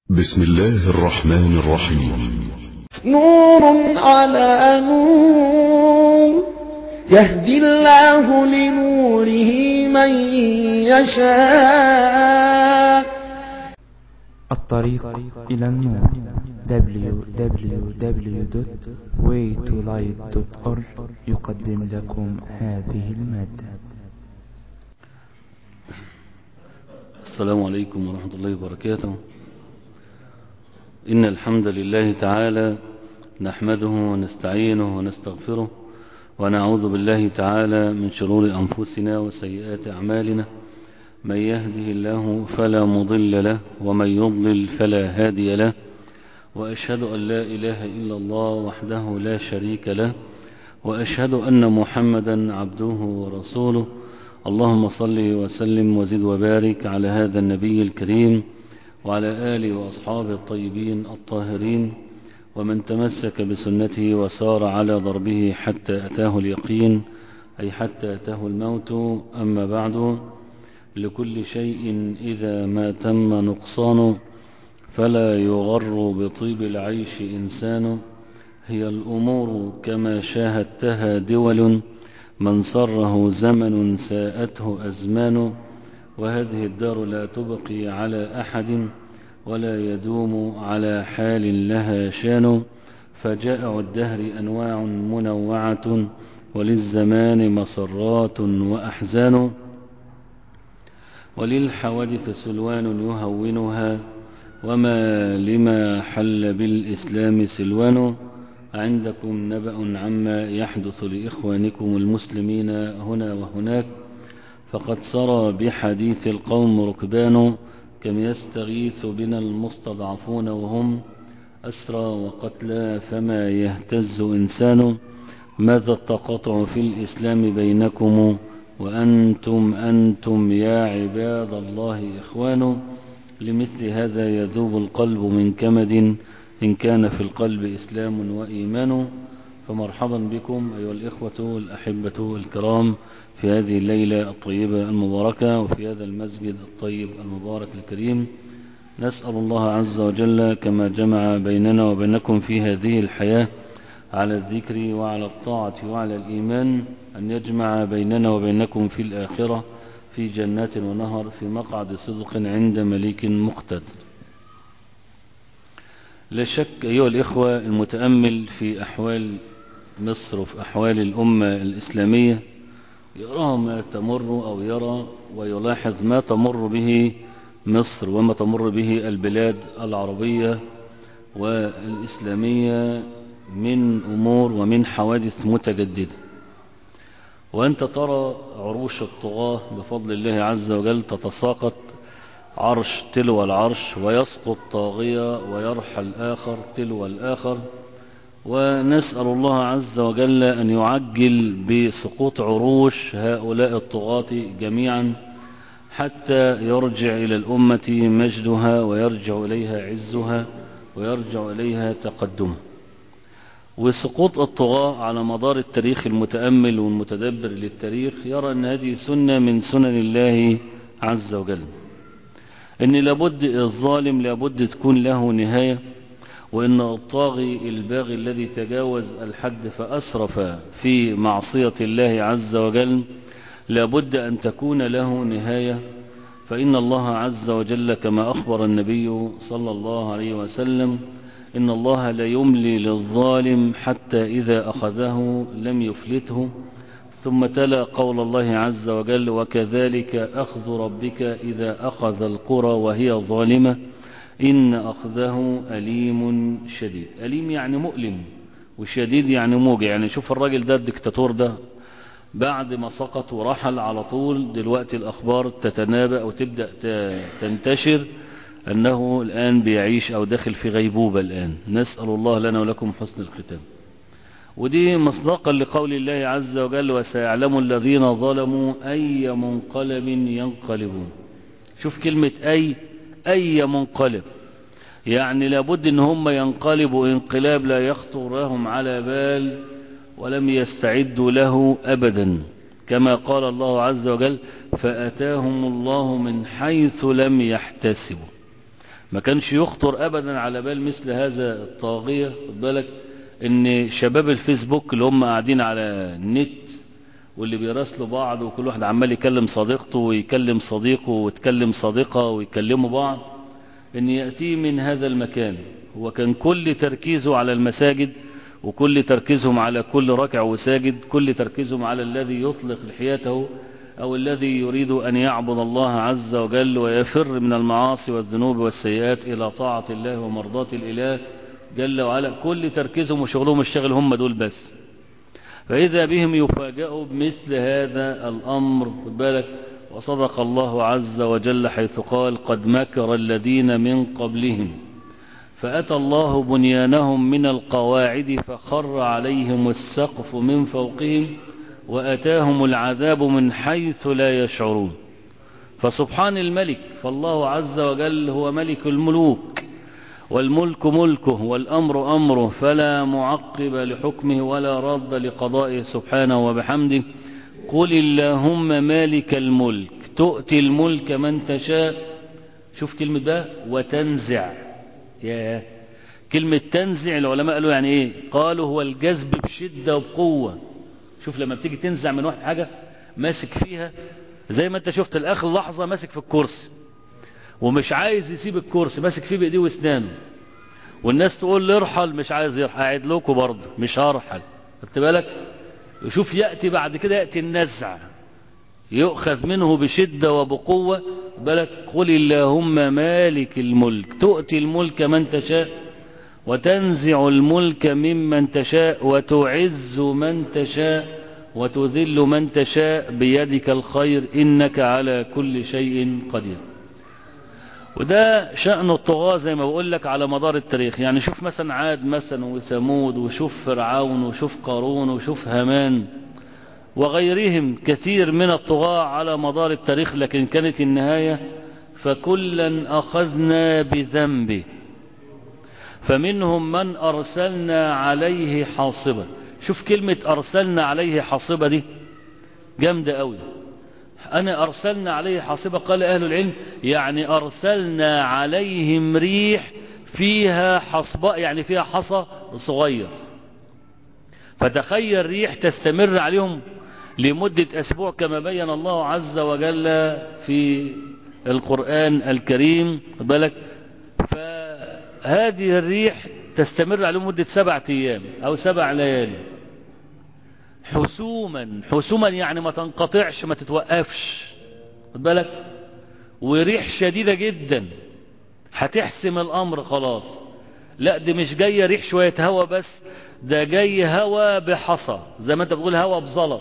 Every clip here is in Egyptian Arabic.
بسم الله الرحمن الرحيم نور على نور يهدي الله لنوره من يشاء الطريق إلى النور www.waytolight.org يقدم لكم هذه المادة السلام عليكم ورحمة الله وبركاته إن الحمد لله تعالى نحمده ونستعينه ونستغفره ونعوذ بالله تعالى من شرور أنفسنا وسيئات أعمالنا من يهده الله فلا مضل له ومن يضلل فلا هادي له وأشهد أن لا إله إلا الله وحده لا شريك له وأشهد أن محمدا عبده ورسوله اللهم صل وسلم وزد وبارك على هذا النبي الكريم وعلى آله وأصحابه الطيبين الطاهرين ومن تمسك بسنته وسار على ضربه حتى أتاه اليقين أي حتى أتاه الموت أما بعد لكل شيء إذا ما تم نقصان فلا يغر بطيب العيش إنسان هي الأمور كما شاهدتها دول من سره زمن ساءته أزمان وهذه الدار لا تبقي على أحد ولا يدوم على حال لها شان فجائع الدهر أنواع منوعة وللزمان مسرات وأحزان وللحوادث سلوان يهونها وما لما حل بالإسلام سلوان عندكم نبأ عما يحدث لإخوانكم المسلمين هنا وهناك فقد سرى بحديث القوم ركبان كم يستغيث بنا المستضعفون وهم أسرى وقتلى فما يهتز إنسان ماذا التقاطع في الإسلام بينكم وأنتم أنتم يا عباد الله إخوان لمثل هذا يذوب القلب من كمد إن كان في القلب إسلام وإيمان فمرحبا بكم أيها الإخوة الأحبة الكرام في هذه الليلة الطيبة المباركة وفي هذا المسجد الطيب المبارك الكريم نسأل الله عز وجل كما جمع بيننا وبينكم في هذه الحياة على الذكر وعلى الطاعة وعلى الإيمان أن يجمع بيننا وبينكم في الآخرة في جنات ونهر في مقعد صدق عند مليك مقتدر لا شك أيها الإخوة المتأمل في أحوال مصر وفي أحوال الأمة الإسلامية يرى ما تمر أو يرى ويلاحظ ما تمر به مصر وما تمر به البلاد العربية والإسلامية من أمور ومن حوادث متجددة وأنت ترى عروش الطغاة بفضل الله عز وجل تتساقط عرش تلو العرش ويسقط طاغية ويرحل آخر تلو الآخر ونسأل الله عز وجل أن يعجل بسقوط عروش هؤلاء الطغاة جميعا حتى يرجع إلى الأمة مجدها ويرجع إليها عزها ويرجع إليها تقدمها وسقوط الطغاة على مدار التاريخ المتأمل والمتدبر للتاريخ يرى أن هذه سنة من سنن الله عز وجل أن لابد الظالم لابد تكون له نهاية وأن الطاغي الباغي الذي تجاوز الحد فأسرف في معصية الله عز وجل لابد أن تكون له نهاية فإن الله عز وجل كما أخبر النبي صلى الله عليه وسلم إن الله لا يملي للظالم حتى إذا أخذه لم يفلته ثم تلا قول الله عز وجل وكذلك أخذ ربك إذا أخذ القرى وهي ظالمة إن أخذه أليم شديد أليم يعني مؤلم وشديد يعني موجع يعني شوف الراجل ده الدكتاتور ده بعد ما سقط ورحل على طول دلوقتي الأخبار تتنابأ وتبدأ تنتشر أنه الآن بيعيش أو داخل في غيبوبة الآن نسأل الله لنا ولكم حسن الختام ودي مصداقا لقول الله عز وجل وسيعلم الذين ظلموا أي منقلب ينقلبون شوف كلمة أي أي منقلب يعني لابد ان هم ينقلبوا انقلاب لا يخطر لهم على بال ولم يستعدوا له أبدا كما قال الله عز وجل فأتاهم الله من حيث لم يحتسبوا ما كانش يخطر ابدا على بال مثل هذا الطاغية خد بالك ان شباب الفيسبوك اللي هم قاعدين على النت واللي بيراسلوا بعض وكل واحد عمال يكلم صديقته ويكلم صديقه وتكلم صديقه ويكلموا بعض ان يأتي من هذا المكان هو كان كل تركيزه على المساجد وكل تركيزهم على كل ركع وساجد كل تركيزهم على الذي يطلق لحيته أو الذي يريد أن يعبد الله عز وجل ويفر من المعاصي والذنوب والسيئات إلى طاعة الله ومرضاة الإله جل وعلا كل تركيزهم وشغلهم الشغل هم دول بس فإذا بهم يفاجئوا بمثل هذا الأمر خد بالك وصدق الله عز وجل حيث قال قد مكر الذين من قبلهم فأتى الله بنيانهم من القواعد فخر عليهم السقف من فوقهم وأتاهم العذاب من حيث لا يشعرون فسبحان الملك فالله عز وجل هو ملك الملوك والملك ملكه والأمر أمره فلا معقب لحكمه ولا رد لقضائه سبحانه وبحمده قل اللهم مالك الملك تؤتي الملك من تشاء شوف كلمة بقى وتنزع يا كلمة تنزع العلماء قالوا يعني ايه قالوا هو الجذب بشدة وبقوة شوف لما بتيجي تنزع من واحد حاجة ماسك فيها زي ما انت شفت الاخر لحظة ماسك في الكرسي ومش عايز يسيب الكرسي ماسك فيه بايديه واسنانه والناس تقول لي ارحل مش عايز يرحل قاعد لكم برضه مش هرحل خدت بالك شوف يأتي بعد كده يأتي النزع يؤخذ منه بشدة وبقوة بالك قل اللهم مالك الملك تؤتي الملك من تشاء وتنزع الملك ممن تشاء وتعز من تشاء وتذل من تشاء بيدك الخير إنك على كل شيء قدير وده شأن الطغاة زي ما بقول لك على مدار التاريخ يعني شوف مثلا عاد مثلا وثمود وشوف فرعون وشوف قارون وشوف هامان وغيرهم كثير من الطغاة على مدار التاريخ لكن كانت النهاية فكلا أخذنا بذنبه فمنهم من أرسلنا عليه حاصبا شوف كلمة أرسلنا عليه حاصبة دي جامدة قوي أنا أرسلنا عليه حاصبة قال أهل العلم يعني أرسلنا عليهم ريح فيها حصباء يعني فيها حصى صغير فتخيل ريح تستمر عليهم لمدة أسبوع كما بين الله عز وجل في القرآن الكريم بالك فهذه الريح تستمر عليهم مدة سبعة أيام أو سبع ليالي حسوما حسوما يعني ما تنقطعش ما تتوقفش خد بالك وريح شديدة جدا هتحسم الأمر خلاص لا دي مش جاية ريح شوية هوا بس ده جاي هوا بحصى زي ما انت بتقول هوا بزلط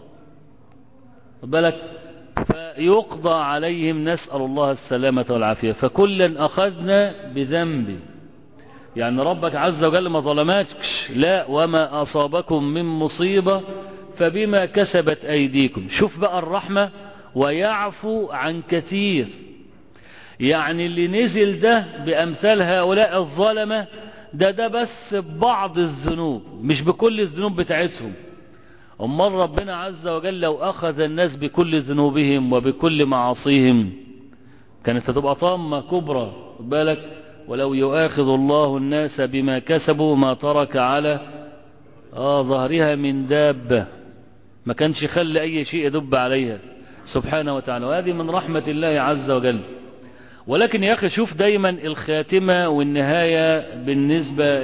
خد بالك فيقضى عليهم نسأل الله السلامة والعافية فكلا أخذنا بذنبه يعني ربك عز وجل ما ظلماتكش لا وما أصابكم من مصيبة فبما كسبت أيديكم شوف بقى الرحمة ويعفو عن كثير يعني اللي نزل ده بأمثال هؤلاء الظلمة ده ده بس بعض الذنوب مش بكل الذنوب بتاعتهم أمال ربنا عز وجل لو أخذ الناس بكل ذنوبهم وبكل معاصيهم كانت هتبقى طامة كبرى بالك ولو يؤاخذ الله الناس بما كسبوا ما ترك على آه ظهرها من دابة ما كانش خلى أي شيء يدب عليها سبحانه وتعالى وهذه من رحمة الله عز وجل ولكن يا أخي شوف دايما الخاتمة والنهاية بالنسبة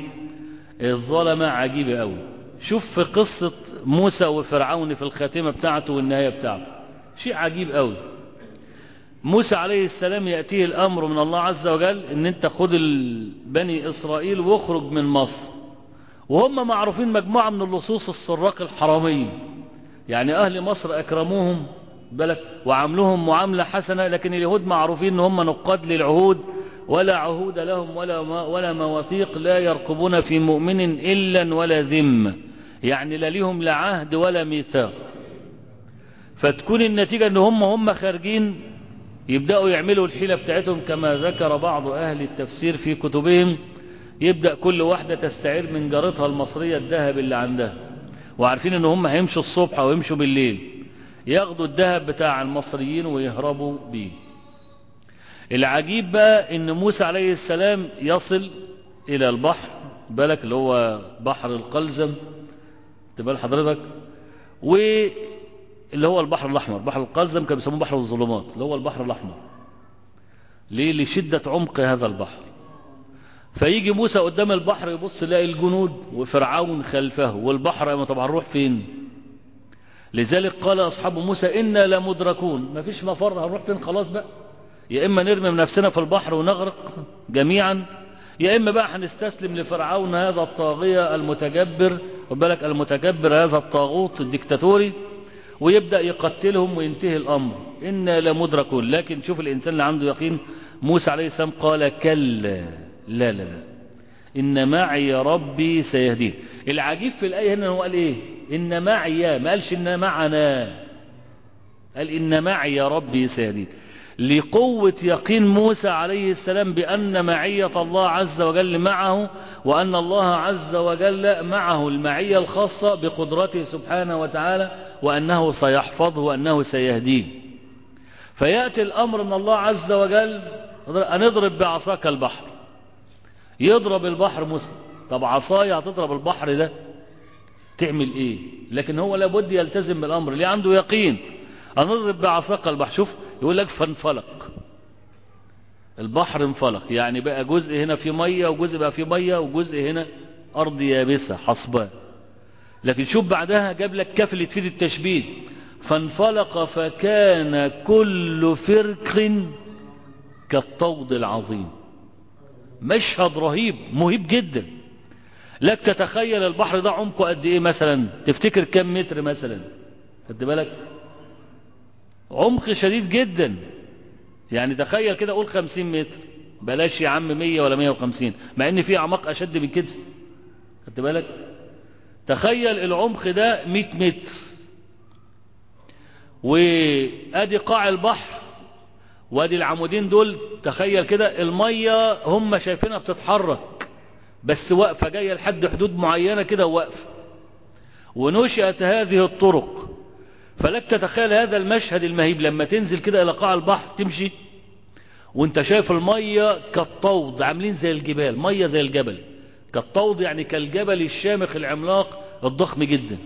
للظلمة عجيبة أوي شوف في قصة موسى وفرعون في الخاتمة بتاعته والنهاية بتاعته شيء عجيب أوي موسى عليه السلام يأتيه الأمر من الله عز وجل ان انت خد بني إسرائيل واخرج من مصر وهم معروفين مجموعة من اللصوص السراق الحراميين يعني أهل مصر أكرموهم بالك وعاملوهم معاملة حسنة لكن اليهود معروفين ان هم نقاد للعهود ولا عهود لهم ولا ولا مواثيق لا يرقبون في مؤمن إلا ولا ذمة يعني لا ليهم لا عهد ولا ميثاق فتكون النتيجة ان هم هم خارجين يبدأوا يعملوا الحيلة بتاعتهم كما ذكر بعض أهل التفسير في كتبهم يبدأ كل واحدة تستعير من جارتها المصرية الذهب اللي عندها وعارفين ان هم هيمشوا الصبح او يمشوا بالليل ياخدوا الذهب بتاع المصريين ويهربوا بيه العجيب بقى ان موسى عليه السلام يصل الى البحر بالك اللي هو بحر القلزم تبال حضرتك واللي هو البحر الاحمر بحر القلزم كانوا بيسموه بحر الظلمات اللي هو البحر الاحمر ليه لشدة عمق هذا البحر فيجي موسى قدام البحر يبص يلاقي الجنود وفرعون خلفه والبحر ما طبعا نروح فين لذلك قال اصحاب موسى انا لمدركون ما فيش مفر هنروح فين خلاص بقى يا اما نرمي من نفسنا في البحر ونغرق جميعا يا اما بقى هنستسلم لفرعون هذا الطاغية المتجبر وبالك المتجبر هذا الطاغوت الدكتاتوري ويبدأ يقتلهم وينتهي الامر انا لمدركون لكن شوف الانسان اللي عنده يقين موسى عليه السلام قال كلا لا لا لا إن معي ربي سيهدين العجيب في الآية هنا هو قال إيه إن معي ما قالش إن معنا قال إن معي ربي سيهدين لقوة يقين موسى عليه السلام بأن معية الله عز وجل معه وأن الله عز وجل معه المعية الخاصة بقدرته سبحانه وتعالى وأنه سيحفظه وأنه سيهديه فيأتي الأمر من الله عز وجل أن اضرب بعصاك البحر يضرب البحر مسلم طب عصاية هتضرب البحر ده تعمل ايه لكن هو لابد يلتزم بالامر اللي عنده يقين هنضرب بعصاك البحر شوف يقول لك فانفلق البحر انفلق يعني بقى جزء هنا في مية وجزء بقى في مية وجزء هنا ارض يابسة حصباء لكن شوف بعدها جاب لك كاف اللي تفيد التشبيه فانفلق فكان كل فرق كالطود العظيم مشهد رهيب مهيب جدا لك تتخيل البحر ده عمقه قد ايه مثلا تفتكر كم متر مثلا خد بالك عمق شديد جدا يعني تخيل كده قول خمسين متر بلاش يا عم مية ولا مية وخمسين مع ان في اعماق اشد من كده خد بالك تخيل العمق ده مئة متر وادي قاع البحر وادي العمودين دول تخيل كده المية هم شايفينها بتتحرك بس واقفة جاية لحد حدود معينة كده واقفة ونشأت هذه الطرق فلك تتخيل هذا المشهد المهيب لما تنزل كده الى قاع البحر تمشي وانت شايف المية كالطود عاملين زي الجبال مية زي الجبل كالطود يعني كالجبل الشامخ العملاق الضخم جدا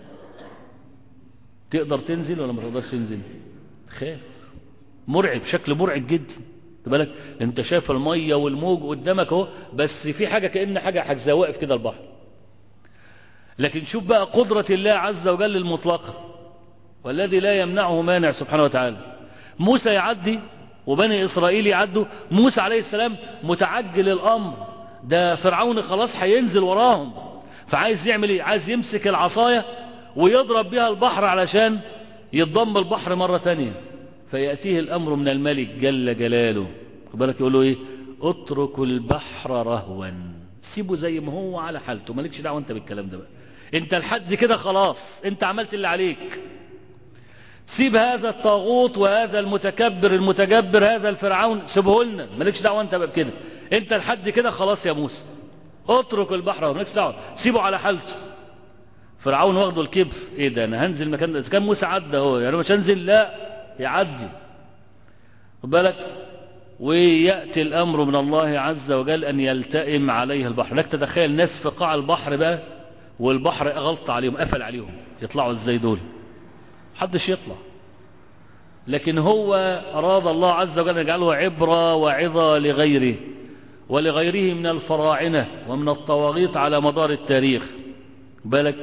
تقدر تنزل ولا ما تقدرش تنزل خاف مرعب شكل مرعب جدا بالك انت شايف المية والموج قدامك اهو بس في حاجة كأن حاجة حجزة واقف كده البحر لكن شوف بقى قدرة الله عز وجل المطلقة والذي لا يمنعه مانع سبحانه وتعالى موسى يعدي وبني إسرائيل يعدوا موسى عليه السلام متعجل الأمر ده فرعون خلاص هينزل وراهم فعايز يعمل ايه عايز يمسك العصاية ويضرب بها البحر علشان يتضم البحر مرة تانية فيأتيه الأمر من الملك جل جلاله بالك يقول له ايه اتركوا البحر رهوا سيبه زي ما هو على حالته مالكش دعوه انت بالكلام ده بقى انت لحد كده خلاص انت عملت اللي عليك سيب هذا الطاغوت وهذا المتكبر المتجبر هذا الفرعون سيبه لنا مالكش دعوه انت بقى بكده انت لحد كده خلاص يا موسى اترك البحر مالكش دعوه سيبه على حالته فرعون واخده الكبر ايه ده انا هنزل مكان ده اذا كان موسى عدى اهو يعني مش هنزل لا يعدي خد بالك ويأتي الأمر من الله عز وجل أن يلتئم عليه البحر لك تتخيل ناس في قاع البحر بقى والبحر غلط عليهم قفل عليهم يطلعوا ازاي دول حدش يطلع لكن هو أراد الله عز وجل أن يجعله عبرة وعظة لغيره ولغيره من الفراعنة ومن الطواغيت على مدار التاريخ بالك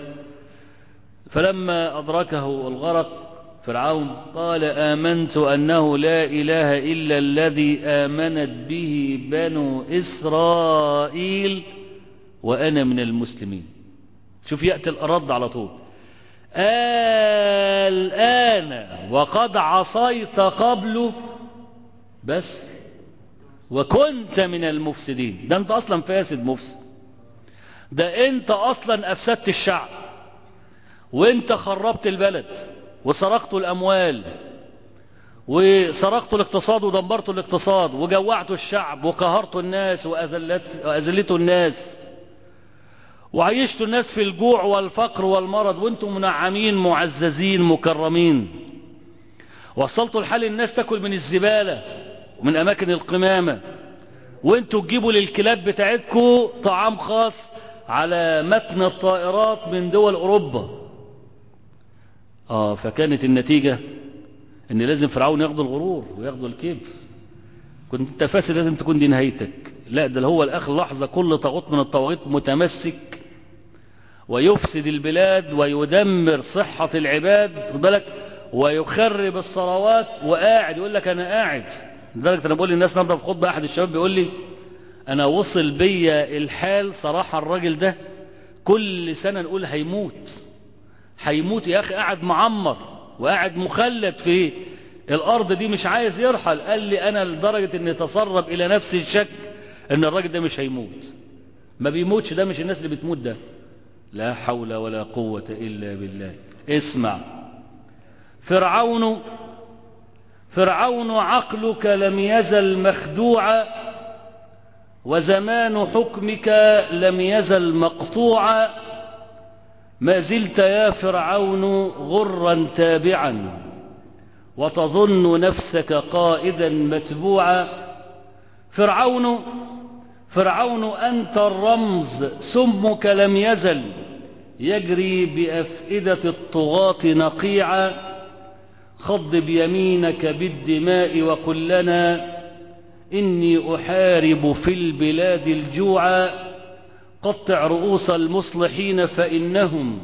فلما أدركه الغرق فرعون قال آمنت أنه لا إله إلا الذي آمنت به بنو إسرائيل وأنا من المسلمين شوف يأتي الرد على طول الآن وقد عصيت قبل بس وكنت من المفسدين ده انت اصلا فاسد مفسد ده انت اصلا افسدت الشعب وانت خربت البلد وسرقت الأموال وسرقت الاقتصاد ودمرت الاقتصاد وجوعت الشعب وقهرت الناس وأذلت وأذلت الناس وعيشت الناس في الجوع والفقر والمرض وانتم منعمين معززين مكرمين وصلت الحال الناس تاكل من الزبالة ومن أماكن القمامة وانتوا تجيبوا للكلاب بتاعتكم طعام خاص على متن الطائرات من دول أوروبا آه فكانت النتيجة ان لازم فرعون ياخدوا الغرور وياخدوا الكبر كنت انت فاسد لازم تكون دي نهايتك لا ده هو الاخر لحظة كل طاغوت من الطواغيت متمسك ويفسد البلاد ويدمر صحة العباد خد بالك ويخرب الثروات وقاعد يقول لك انا قاعد لدرجة انا بقول للناس النهارده في خطبة احد الشباب بيقول لي انا وصل بيا الحال صراحة الراجل ده كل سنة نقول هيموت هيموت يا اخي قاعد معمر وقاعد مخلد في الارض دي مش عايز يرحل قال لي انا لدرجة اني تسرب الى نفسي الشك ان الراجل ده مش هيموت ما بيموتش ده مش الناس اللي بتموت ده لا حول ولا قوة الا بالله اسمع فرعون فرعون عقلك لم يزل مخدوعا وزمان حكمك لم يزل مقطوعا ما زلت يا فرعون غرا تابعا وتظن نفسك قائدا متبوعا فرعون فرعون أنت الرمز سمك لم يزل يجري بأفئدة الطغاة نقيعا خض بيمينك بالدماء وقل لنا إني أحارب في البلاد الجوعا قطع رؤوس المصلحين فإنهم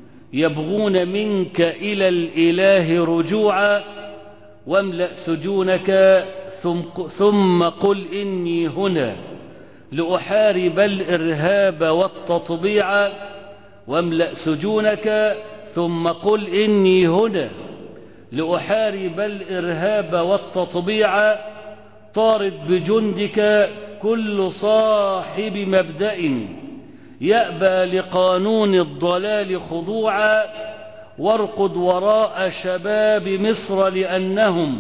يبغون منك إلى الإله رجوعا واملأ سجونك ثم قل إني هنا لأحارب الإرهاب والتطبيع واملأ سجونك ثم قل إني هنا لأحارب الإرهاب والتطبيع طارد بجندك كل صاحب مبدأ يأبى لقانون الضلال خضوعا وارقد وراء شباب مصر لأنهم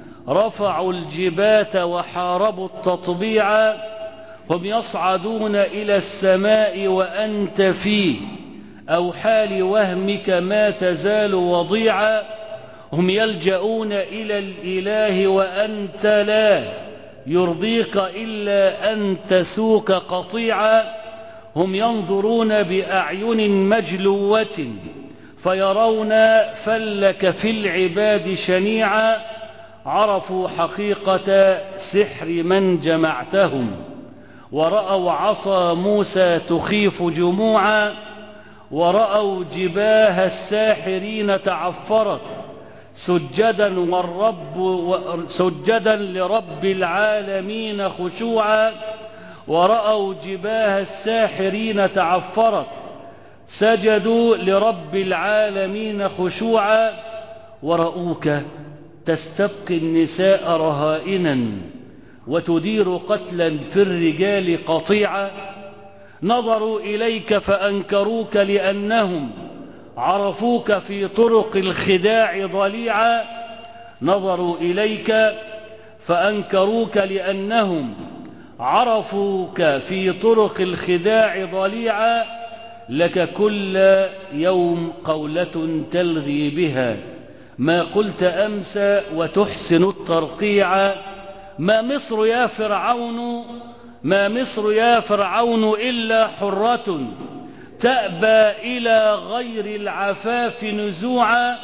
رفعوا الجبات وحاربوا التطبيع هم يصعدون إلى السماء وأنت في أو حال وهمك ما تزال وضيعا هم يلجؤون إلى الإله وأنت لا يرضيك إلا أن تسوك قطيعا هم ينظرون بأعين مجلوة فيرون فلك في العباد شنيعا عرفوا حقيقة سحر من جمعتهم ورأوا عصا موسى تخيف جموعا ورأوا جباه الساحرين تعفرت سجدا والرب سجدا لرب العالمين خشوعا ورأوا جباه الساحرين تعفرت سجدوا لرب العالمين خشوعا ورأوك تستبقي النساء رهائنا وتدير قتلا في الرجال قطيعا نظروا إليك فأنكروك لأنهم عرفوك في طرق الخداع ضليعا نظروا إليك فأنكروك لأنهم عرفوك في طرق الخداع ضليعا لك كل يوم قولة تلغي بها ما قلت أمسى وتحسن الترقيع ما مصر يا فرعون ما مصر يا فرعون إلا حرة تأبى إلى غير العفاف نزوعا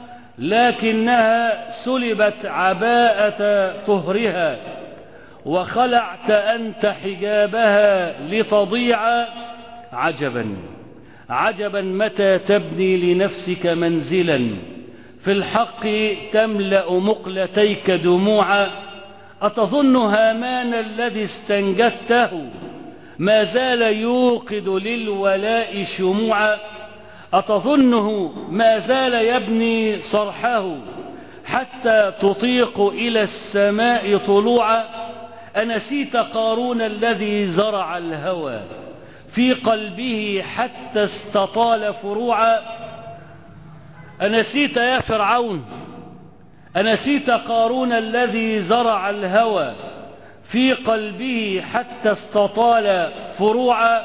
لكنها سلبت عباءة طهرها وخلعت أنت حجابها لتضيع عجبا عجبا متى تبني لنفسك منزلا في الحق تملأ مقلتيك دموعا أتظن هامان الذي استنجدته ما زال يوقد للولاء شموعا أتظنه ما زال يبني صرحه حتى تطيق إلى السماء طلوعا أنسيت قارون الذي زرع الهوى في قلبه حتى استطال فروعا أنسيت يا فرعون أنسيت قارون الذي زرع الهوى في قلبه حتى استطال فروعا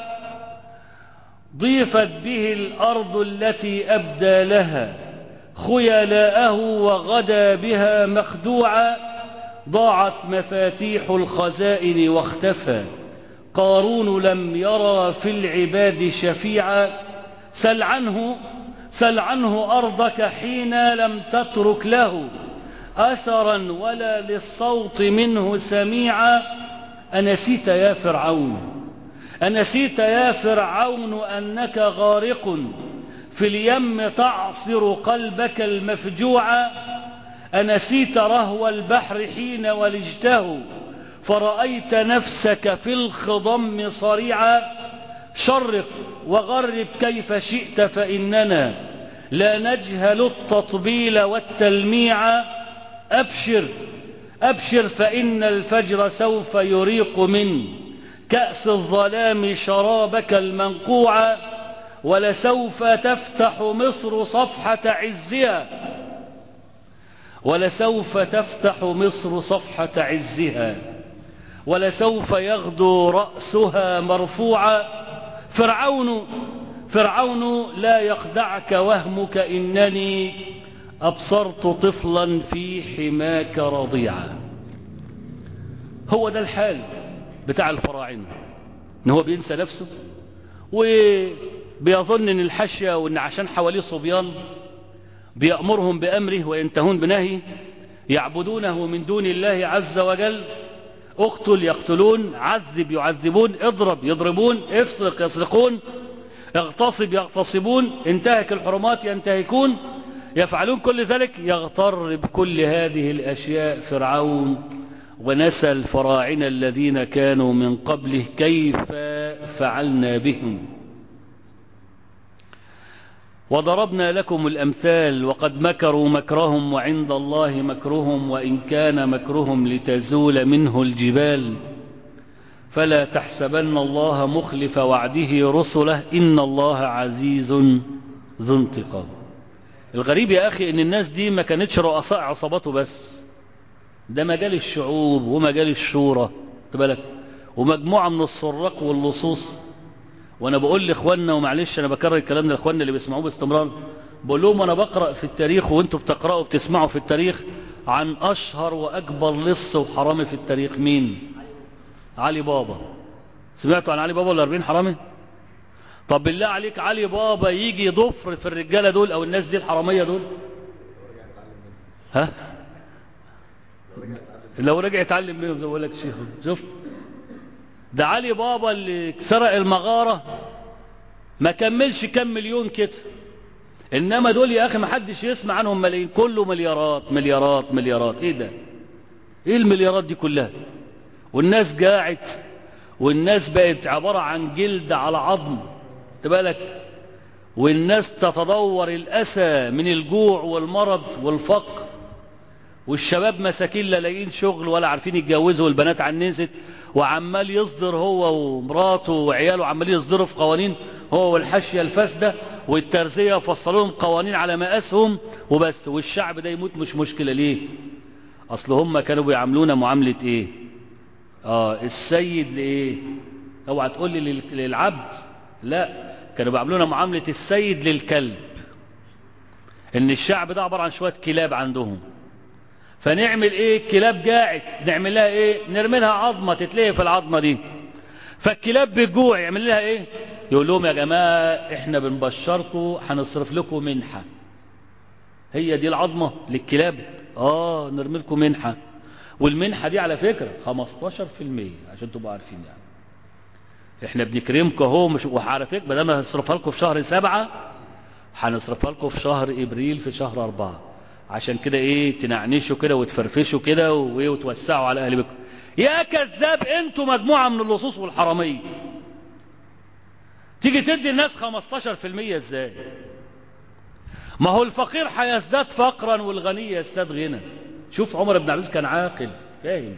ضيفت به الأرض التي أبدى لها خيلاءه وغدا بها مخدوعا ضاعت مفاتيح الخزائن واختفى قارون لم يرى في العباد شفيعا سل عنه سل عنه أرضك حين لم تترك له أثرا ولا للصوت منه سميعا أنسيت يا فرعون أنسيت يا فرعون أنك غارق في اليم تعصر قلبك المفجوع أنسيت رهو البحر حين ولجته فرأيت نفسك في الخضم صريعا شرق وغرب كيف شئت فإننا لا نجهل التطبيل والتلميع أبشر أبشر فإن الفجر سوف يريق من كأس الظلام شرابك المنقوع ولسوف تفتح مصر صفحة عزها ولسوف تفتح مصر صفحة عزها ولسوف يغدو رأسها مرفوعا فرعون فرعون لا يخدعك وهمك إنني أبصرت طفلا في حماك رضيعا هو ده الحال بتاع الفراعنة ان هو بينسى نفسه وبيظن ان الحشية وان عشان حواليه صبيان بيأمرهم بأمره وينتهون بنهيه يعبدونه من دون الله عز وجل اقتل يقتلون عذب يعذبون اضرب يضربون افسرق يسرقون اغتصب يغتصبون انتهك الحرمات ينتهكون يفعلون كل ذلك يغتر بكل هذه الأشياء فرعون ونسى الفراعنة الذين كانوا من قبله كيف فعلنا بهم وضربنا لكم الأمثال وقد مكروا مكرهم وعند الله مكرهم وإن كان مكرهم لتزول منه الجبال فلا تحسبن الله مخلف وعده رسله إن الله عزيز ذو انتقام الغريب يا أخي إن الناس دي ما كانتش رؤساء عصاباته بس ده مجال الشعوب ومجال الشورى بالك ومجموعة من السراق واللصوص وانا بقول لاخواننا ومعلش انا بكرر الكلام ده لاخواننا اللي بيسمعوه باستمرار بقول لهم انا بقرا في التاريخ وانتوا بتقراوا وبتسمعوا في التاريخ عن اشهر واكبر لص وحرامي في التاريخ مين علي بابا سمعتوا عن علي بابا ولا 40 حرامي طب بالله عليك علي بابا يجي يضفر في الرجاله دول او الناس دي الحراميه دول ها لو رجع يتعلم منهم زي ما بقول لك الشيخ شفت ده علي بابا اللي سرق المغارة ما كملش كم مليون كده انما دول يا اخي ما حدش يسمع عنهم ملايين كله مليارات مليارات مليارات ايه ده ايه المليارات دي كلها والناس جاعت والناس بقت عبارة عن جلد على عظم تبالك والناس تتدور الأسى من الجوع والمرض والفقر والشباب مساكين لا لاقيين شغل ولا عارفين يتجوزوا والبنات عنست وعمال يصدر هو ومراته وعياله عمالين يصدروا في قوانين هو والحاشية الفاسدة والترزية فصلوا لهم قوانين على مقاسهم وبس والشعب ده يموت مش مشكلة ليه اصل هم كانوا بيعاملونا معاملة ايه اه السيد لايه اوعى تقول لي للعبد لا كانوا بيعاملونا معاملة السيد للكلب ان الشعب ده عبارة عن شوية كلاب عندهم فنعمل ايه الكلاب جاعت نعمل لها ايه نرمي لها عظمة تتلهي في العظمة دي فالكلاب بالجوع يعمل لها ايه يقول لهم يا جماعة احنا بنبشركم هنصرف لكم منحة هي دي العظمة للكلاب اه نرمي لكم منحة والمنحة دي على فكرة 15% عشان تبقوا عارفين يعني احنا بنكرمكم اهو مش وعلى فكرة بدل ما هنصرفها لكم في شهر سبعة هنصرفها لكم في شهر ابريل في شهر اربعة عشان كده ايه تنعنشوا كده وتفرفشوا كده وايه وتوسعوا على اهل بكم يا كذاب انتوا مجموعة من اللصوص والحرامية تيجي تدي الناس 15% ازاي ما هو الفقير هيزداد فقرا والغني يزداد غنى شوف عمر بن عبد العزيز كان عاقل فاهم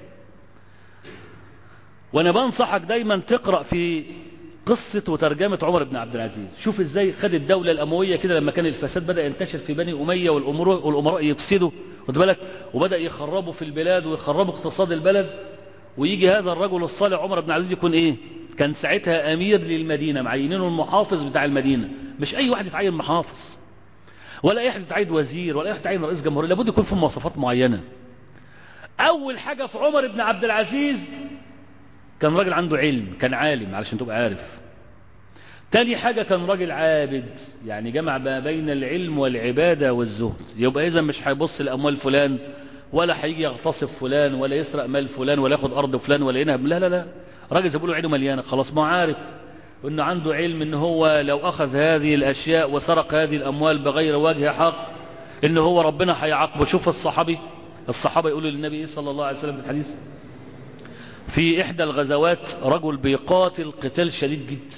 وانا بنصحك دايما تقرأ في قصة وترجمة عمر بن عبد العزيز شوف ازاي خد الدولة الأموية كده لما كان الفساد بدأ ينتشر في بني أمية والأمراء, والأمراء يفسدوا خد بالك وبدأ يخربوا في البلاد ويخربوا اقتصاد البلد ويجي هذا الرجل الصالح عمر بن عبد العزيز يكون ايه كان ساعتها أمير للمدينة معينينه المحافظ بتاع المدينة مش أي واحد يتعين محافظ ولا أي واحد يتعين وزير ولا أي واحد يتعين رئيس جمهورية لابد يكون في مواصفات معينة اول حاجة في عمر بن عبد العزيز كان راجل عنده علم كان عالم علشان تبقى عارف تاني حاجة كان راجل عابد يعني جمع ما بين العلم والعبادة والزهد يبقى اذا مش هيبص لاموال فلان ولا هيجي يغتصب فلان ولا يسرق مال فلان ولا ياخد ارض فلان ولا ينهب لا لا لا راجل زي بيقولوا عينه مليانة خلاص ما عارف انه عنده علم ان هو لو اخذ هذه الاشياء وسرق هذه الاموال بغير وجه حق ان هو ربنا هيعاقبه شوف الصحابي الصحابة يقولوا للنبي صلى الله عليه وسلم في الحديث في احدى الغزوات رجل بيقاتل قتال شديد جدا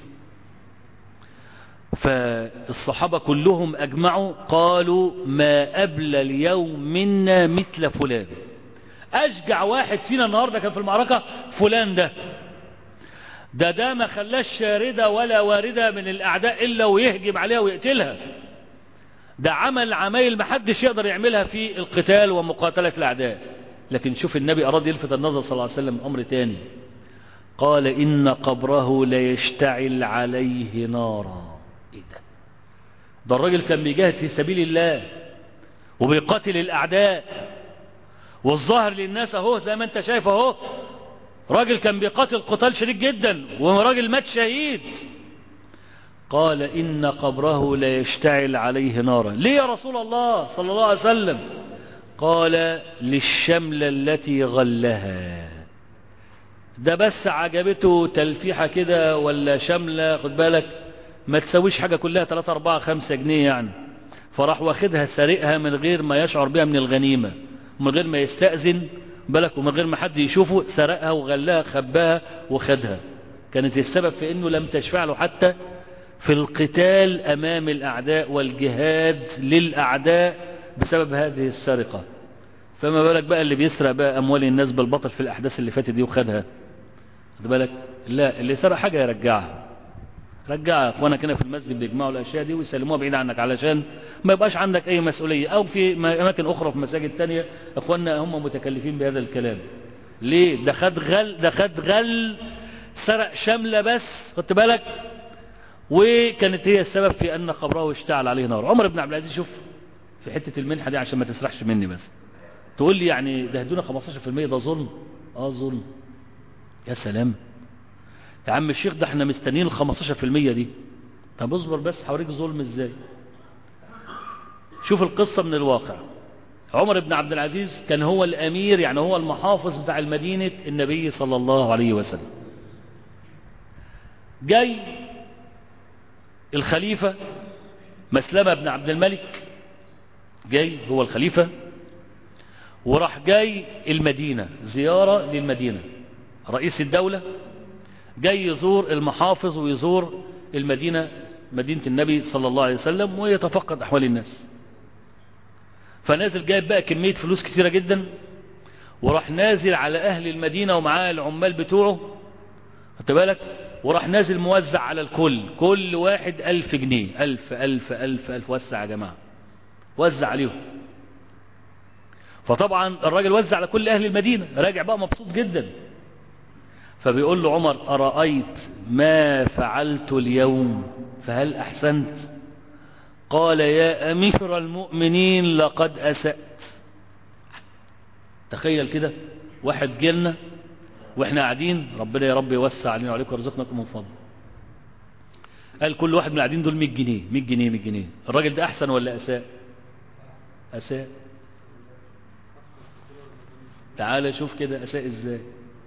فالصحابة كلهم اجمعوا قالوا ما ابلى اليوم منا مثل فلان اشجع واحد فينا النهاردة كان في المعركة فلان ده ده ده ما خلاش شاردة ولا واردة من الأعداء إلا ويهجم عليها ويقتلها ده عمل عمايل محدش يقدر يعملها في القتال ومقاتلة الأعداء لكن شوف النبي أراد يلفت النظر صلى الله عليه وسلم أمر تاني قال إن قبره ليشتعل عليه نارا إيه ده ده الراجل كان بيجاهد في سبيل الله وبيقاتل الأعداء والظاهر للناس اهو زي ما انت شايف اهو راجل كان بيقاتل قتال شديد جدا وراجل مات شهيد قال إن قبره لا يشتعل عليه نارا ليه يا رسول الله صلى الله عليه وسلم قال للشملة التي غلها ده بس عجبته تلفيحة كده ولا شملة خد بالك ما تسويش حاجة كلها 3 4 5 جنيه يعني فراح واخدها سارقها من غير ما يشعر بها من الغنيمة من غير ما يستأذن بالك ومن غير ما حد يشوفه سرقها وغلاها خباها وخدها كانت السبب في انه لم تشفع له حتى في القتال امام الاعداء والجهاد للاعداء بسبب هذه السرقة فما بالك بقى اللي بيسرق بقى اموال الناس بالبطل في الاحداث اللي فاتت دي وخدها خد بالك لا اللي سرق حاجة يرجعها رجعها اخوانا كده في المسجد بيجمعوا الاشياء دي ويسلموها بعيد عنك علشان ما يبقاش عندك اي مسؤولية او في اماكن اخرى في مساجد تانية اخوانا هم متكلفين بهذا الكلام ليه ده خد غل ده خد غل سرق شملة بس خدت بالك وكانت هي السبب في ان قبره اشتعل عليه نار عمر بن عبد العزيز شوف في حتة المنحة دي عشان ما تسرحش مني بس تقول لي يعني ده هدونا 15% ده ظلم اه ظلم يا سلام يا عم الشيخ ده احنا مستنيين ال 15% دي طب اصبر بس هوريك ظلم ازاي شوف القصة من الواقع عمر بن عبد العزيز كان هو الامير يعني هو المحافظ بتاع المدينة النبي صلى الله عليه وسلم جاي الخليفة مسلمة بن عبد الملك جاي هو الخليفة وراح جاي المدينة زيارة للمدينة رئيس الدولة جاي يزور المحافظ ويزور المدينة مدينة النبي صلى الله عليه وسلم ويتفقد أحوال الناس فنازل جايب بقى كمية فلوس كتيرة جدا وراح نازل على أهل المدينة ومعاه العمال بتوعه خدت بالك وراح نازل موزع على الكل كل واحد ألف جنيه ألف ألف ألف ألف وسع يا جماعة وزع عليهم فطبعا الراجل وزع على كل أهل المدينة راجع بقى مبسوط جدا فبيقول له عمر أرأيت ما فعلت اليوم فهل أحسنت قال يا أمير المؤمنين لقد أسأت تخيل كده واحد جيلنا واحنا قاعدين ربنا يا رب يوسع علينا وعليكم ويرزقناكم من فضل قال كل واحد من القاعدين دول 100 جنيه 100 جنيه 100 جنيه الراجل ده احسن ولا اساء اساء تعال شوف كده اساء ازاي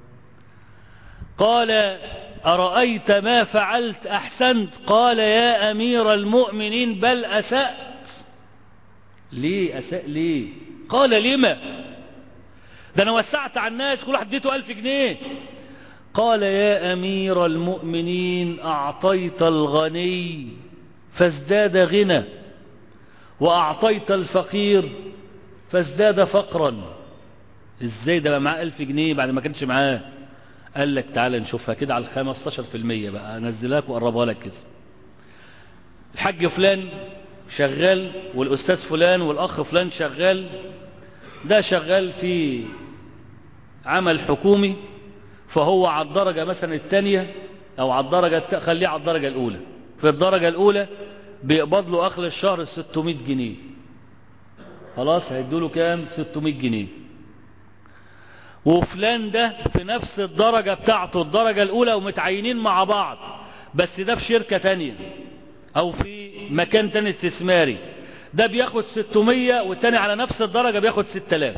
قال أرأيت ما فعلت أحسنت قال يا أمير المؤمنين بل أسأت ليه أساء ليه قال لما ده أنا وسعت على الناس كل واحد اديته ألف جنيه قال يا أمير المؤمنين أعطيت الغني فازداد غنى وأعطيت الفقير فازداد فقرا ازاي ده بقى معاه ألف جنيه بعد ما كانش معاه قال لك تعالى نشوفها كده على الخمستاشر في المية بقى انزلها لك واقربها لك كده الحاج فلان شغال والاستاذ فلان والاخ فلان شغال ده شغال في عمل حكومي فهو على الدرجة مثلا الثانية او على الدرجة الت... خليه على الدرجة الاولى في الدرجة الاولى بيقبض له اخر الشهر 600 جنيه خلاص هيدوا له كام 600 جنيه وفلان ده في نفس الدرجة بتاعته الدرجة الأولى ومتعينين مع بعض بس ده في شركة تانية أو في مكان تاني استثماري ده بياخد 600 والتاني على نفس الدرجة بياخد 6000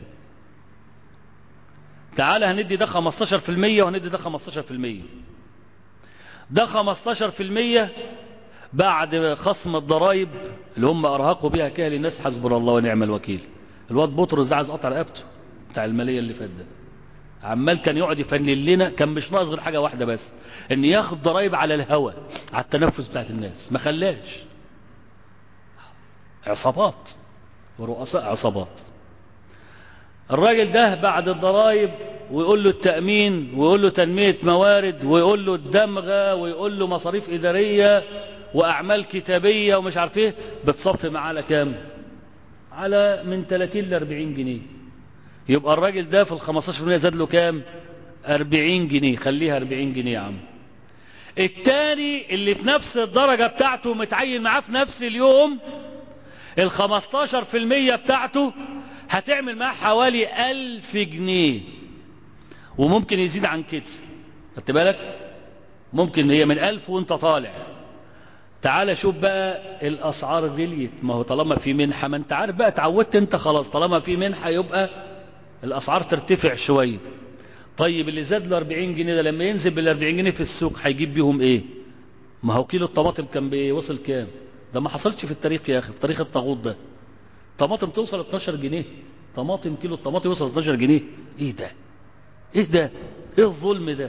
تعالى هندي ده 15% وهندي ده 15% ده 15% بعد خصم الضرائب اللي هم ارهقوا بيها كده للناس حسبنا الله ونعم الوكيل الواد بطرس عايز قطع رقبته بتاع الماليه اللي فات ده عمال كان يقعد يفنن لنا كان مش ناقص غير حاجه واحده بس ان ياخد ضرائب على الهوى على التنفس بتاعت الناس ما خلاش عصابات ورؤساء عصابات الراجل ده بعد الضرائب ويقول له التأمين ويقول له تنمية موارد ويقول له الدمغة ويقول له مصاريف إدارية وأعمال كتابية ومش عارف ايه بتصفي معاه على كام على من 30 ل 40 جنيه يبقى الراجل ده في ال 15% زاد له كام 40 جنيه خليها 40 جنيه يا عم التاني اللي في نفس الدرجة بتاعته متعين معاه في نفس اليوم ال 15% بتاعته هتعمل معاه حوالي 1000 جنيه وممكن يزيد عن كده خدت بالك ممكن هي من 1000 وانت طالع تعال شوف بقى الاسعار غليت ما هو طالما في منحة ما انت عارف بقى اتعودت انت خلاص طالما في منحة يبقى الاسعار ترتفع شوية طيب اللي زاد له 40 جنيه ده لما ينزل بال 40 جنيه في السوق هيجيب بيهم ايه ما هو كيلو الطماطم كان بايه وصل كام ده ما حصلش في التاريخ يا اخي في تاريخ الطاغوت ده طماطم توصل 12 جنيه طماطم كيلو الطماطم يوصل 12 جنيه ايه ده ايه ده ايه الظلم ده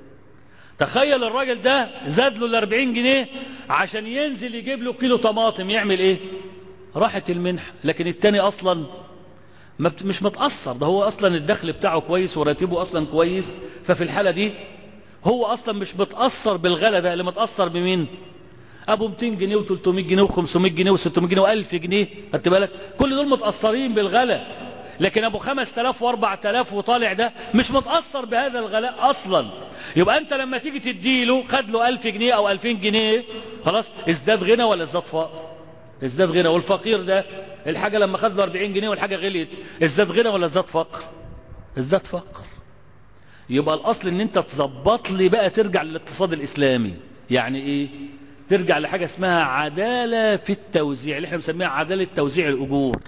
تخيل الراجل ده زاد له ال 40 جنيه عشان ينزل يجيب له كيلو طماطم يعمل ايه راحت المنحة لكن التاني اصلا ما بت- مش متأثر ده هو اصلا الدخل بتاعه كويس وراتبه اصلا كويس ففي الحالة دي هو اصلا مش متأثر بالغلا ده اللي متأثر بمين ابو 200 جنيه و300 جنيه و500 جنيه و600 جنيه و1000 جنيه خدت بالك كل دول متأثرين بالغلا لكن ابو 5000 و4000 وطالع ده مش متأثر بهذا الغلاء اصلا يبقى انت لما تيجي تديله خد له 1000 جنيه او 2000 جنيه خلاص ازداد غنى ولا ازداد فقر ازداد غنى والفقير ده الحاجة لما خد له 40 جنيه والحاجة غليت ازداد غنى ولا ازداد فقر ازداد فقر يبقى الاصل ان انت تظبط لي بقى ترجع للاقتصاد الاسلامي يعني ايه ترجع لحاجة اسمها عدالة في التوزيع اللي احنا بنسميها عدالة توزيع الاجور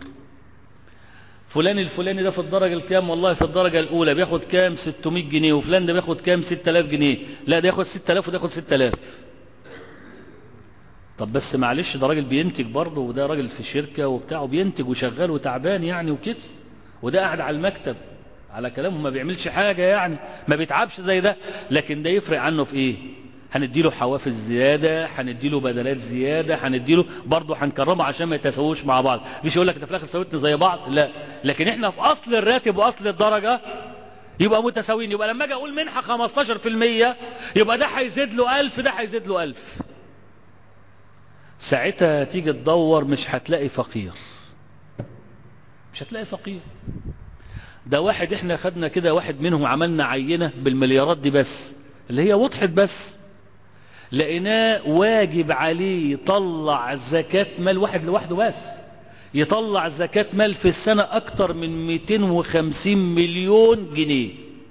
فلان الفلاني ده في الدرجة الكام والله في الدرجة الاولى بياخد كام 600 جنيه وفلان ده بياخد كام 6000 جنيه لا ده ياخد 6000 وده ياخد 6000 طب بس معلش ده راجل بينتج برضه وده راجل في شركة وبتاع وبينتج وشغال وتعبان يعني وكده وده قاعد على المكتب على كلامه ما بيعملش حاجة يعني ما بيتعبش زي ده لكن ده يفرق عنه في ايه هنديله حوافز زيادة هنديله بدلات زيادة هنديله برضه هنكرمه عشان ما يتساووش مع بعض مش يقول لك انت في الاخر سويتنا زي بعض لا لكن احنا في اصل الراتب واصل الدرجة يبقى متساويين يبقى لما اجي اقول منحة 15% يبقى ده هيزيد له 1000 ده هيزيد له 1000 ساعتها تيجي تدور مش هتلاقي فقير مش هتلاقي فقير ده واحد احنا خدنا كده واحد منهم عملنا عينة بالمليارات دي بس اللي هي وضحت بس لقيناه واجب عليه يطلع زكاة مال واحد لوحده بس يطلع زكاة مال في السنة اكتر من 250 مليون جنيه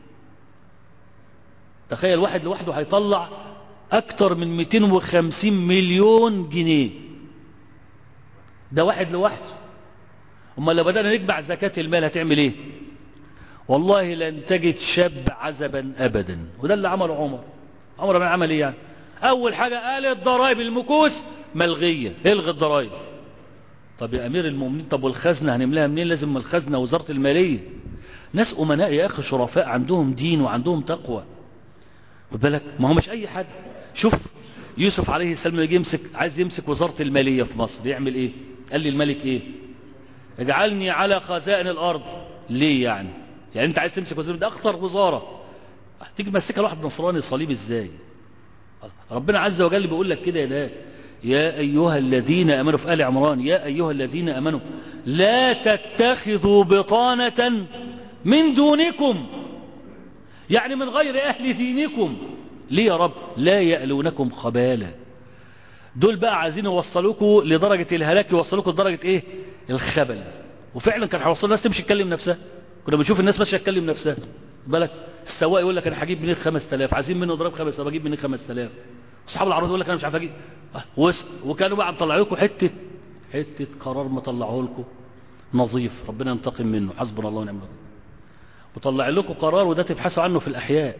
تخيل واحد لوحده هيطلع اكتر من 250 مليون جنيه ده واحد لوحده اما لو بدأنا نجمع زكاة المال هتعمل ايه والله لن تجد شاب عزبا ابدا وده اللي عمله عمر عمر بن عمل ايه يعني اول حاجة قال الضرائب المكوس ملغية الغي الضرائب طب يا امير المؤمنين طب والخزنة هنملاها منين لازم الخزنة وزارة المالية ناس امناء يا اخي شرفاء عندهم دين وعندهم تقوى خد بالك ما هو مش اي حد شوف يوسف عليه السلام لما يجي يمسك عايز يمسك وزارة المالية في مصر يعمل ايه قال لي الملك ايه اجعلني على خزائن الارض ليه يعني يعني انت عايز تمسك وزير ده اخطر وزارة تيجي ماسكها واحد نصراني صليب ازاي ربنا عز وجل بيقول لك كده يا ده يا ايها الذين امنوا في ال عمران يا ايها الذين امنوا لا تتخذوا بطانة من دونكم يعني من غير اهل دينكم ليه يا رب لا يألونكم خبالا دول بقى عايزين يوصلوكوا لدرجة الهلاك يوصلوكوا لدرجة ايه الخبل وفعلا كان هيوصل الناس تمشي تكلم نفسها كنا بنشوف الناس ماشيه تكلم نفسها بالك السواق يقول لك انا هجيب منين 5000 عايزين منه ضرب 5000 اجيب منين 5000 اصحاب العربيه يقول لك انا مش عارف اجيب آه، وس- وكانوا بقى مطلعوا لكم حته حته قرار مطلعوه لكم نظيف ربنا ينتقم منه حسبنا الله ونعم الوكيل وطلع لكم قرار وده تبحثوا عنه في الأحياء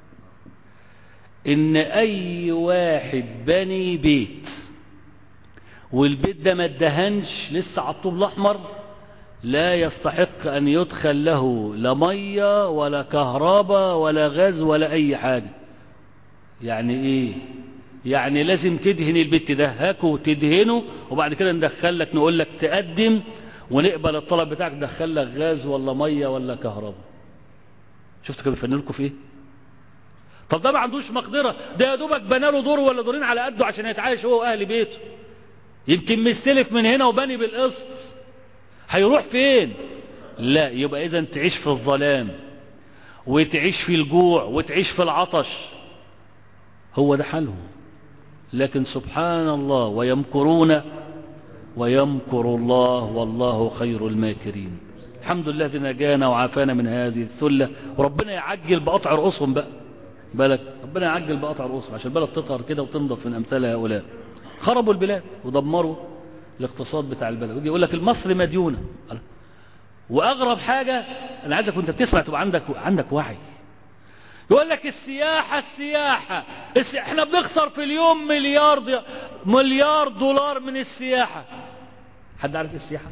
إن أي واحد بني بيت والبيت ده ما ادهنش لسه على الطوب الأحمر لا يستحق أن يدخل له لا مية ولا كهرباء ولا غاز ولا أي حاجة يعني إيه يعني لازم تدهن البيت ده هاكو تدهنه وبعد كده ندخل لك نقول لك تقدم ونقبل الطلب بتاعك ندخل لك غاز ولا ميه ولا كهرباء شفت كانوا بيفنوا لكم في ايه طب ده ما عندوش مقدره ده يا دوبك بنى له دور ولا دورين على قده عشان يتعايش هو واهل بيته يمكن مستلف من هنا وبني بالقسط هيروح فين لا يبقى اذا تعيش في الظلام وتعيش في الجوع وتعيش في العطش هو ده حالهم لكن سبحان الله ويمكرون ويمكر الله والله خير الماكرين الحمد لله الذي نجانا وعافانا من هذه الثلة وربنا يعجل بقطع رؤوسهم بقى بالك ربنا يعجل بقطع رؤوسهم عشان البلد تطهر كده وتنضف من أمثال هؤلاء خربوا البلاد ودمروا الاقتصاد بتاع البلد ويجي يقول لك المصري مديونة وأغرب حاجة أنا عايزك وأنت بتسمع تبقى عندك عندك وعي يقول لك السياحة السياحة الس... احنا بنخسر في اليوم مليار دي... مليار دولار من السياحة حد عارف ايه السياحة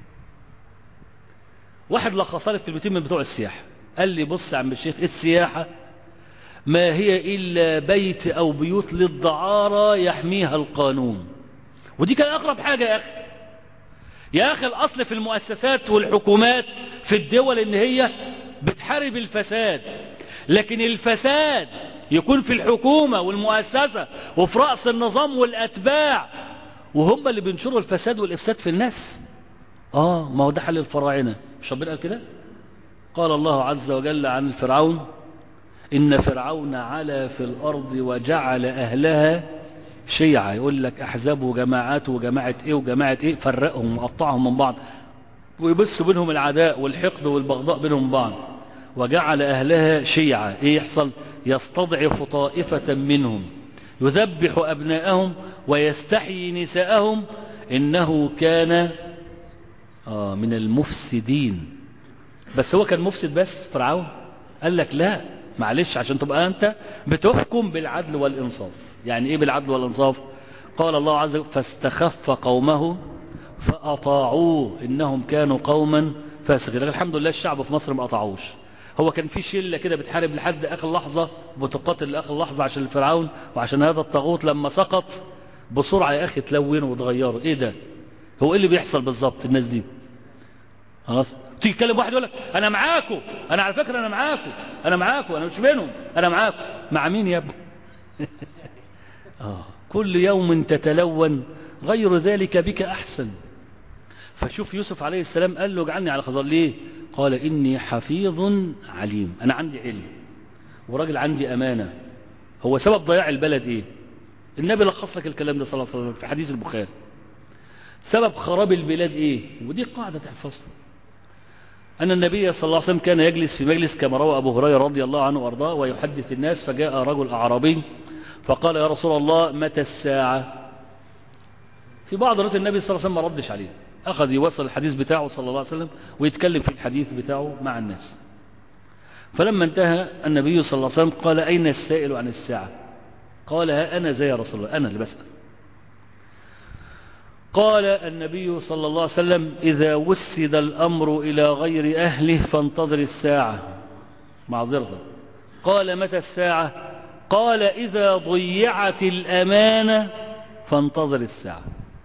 واحد لخص لي في كلمتين من بتوع السياحة قال لي بص يا عم الشيخ السياحة ما هي إلا بيت أو بيوت للدعارة يحميها القانون ودي كان أقرب حاجة يا أخي يا أخي الأصل في المؤسسات والحكومات في الدول إن هي بتحارب الفساد لكن الفساد يكون في الحكومة والمؤسسة وفي رأس النظام والأتباع وهم اللي بينشروا الفساد والإفساد في الناس آه ما هو ده حل الفراعنة مش ربنا قال كده قال الله عز وجل عن الفرعون إن فرعون علا في الأرض وجعل أهلها شيعة يقول لك أحزاب وجماعات وجماعة إيه وجماعة إيه فرقهم وقطعهم من بعض ويبث بينهم العداء والحقد والبغضاء بينهم بعض وجعل أهلها شيعة إيه يحصل يستضعف طائفة منهم يذبح أبناءهم ويستحيي نساءهم إنه كان آه من المفسدين بس هو كان مفسد بس فرعون قال لك لا معلش عشان تبقى أنت بتحكم بالعدل والإنصاف يعني إيه بالعدل والإنصاف قال الله عز وجل فاستخف قومه فأطاعوه إنهم كانوا قوما فاسقين الحمد لله الشعب في مصر ما أطاعوش هو كان في شلة كده بتحارب لحد آخر لحظة بتقاتل لآخر لحظة عشان الفرعون وعشان هذا الطاغوت لما سقط بسرعة يا أخي تلونوا وتغيروا إيه ده هو إيه اللي بيحصل بالظبط الناس دي خلاص تيجي تكلم واحد يقول لك أنا معاكم أنا على فكرة أنا معاكم أنا معاكم أنا مش منهم أنا معاكم مع مين يا ابني آه. كل يوم تتلون غير ذلك بك أحسن فشوف يوسف عليه السلام قال له اجعلني على خزر ليه قال إني حفيظ عليم أنا عندي علم وراجل عندي أمانة هو سبب ضياع البلد إيه النبي لخص لك الكلام ده صلى الله عليه وسلم في حديث البخاري سبب خراب البلاد إيه ودي قاعدة تحفظها أن النبي صلى الله عليه وسلم كان يجلس في مجلس كما روى أبو هريرة رضي الله عنه وأرضاه ويحدث الناس فجاء رجل أعرابي فقال يا رسول الله متى الساعة في بعض روايات النبي صلى الله عليه وسلم ما ردش عليه أخذ يوصل الحديث بتاعه صلى الله عليه وسلم ويتكلم في الحديث بتاعه مع الناس فلما انتهى النبي صلى الله عليه وسلم قال أين السائل عن الساعة قال ها أنا زي يا رسول الله أنا اللي بسأل قال النبي صلى الله عليه وسلم إذا وسد الأمر إلى غير أهله فانتظر الساعة معذرة قال متى الساعة قال إذا ضيعت الأمانة فانتظر الساعة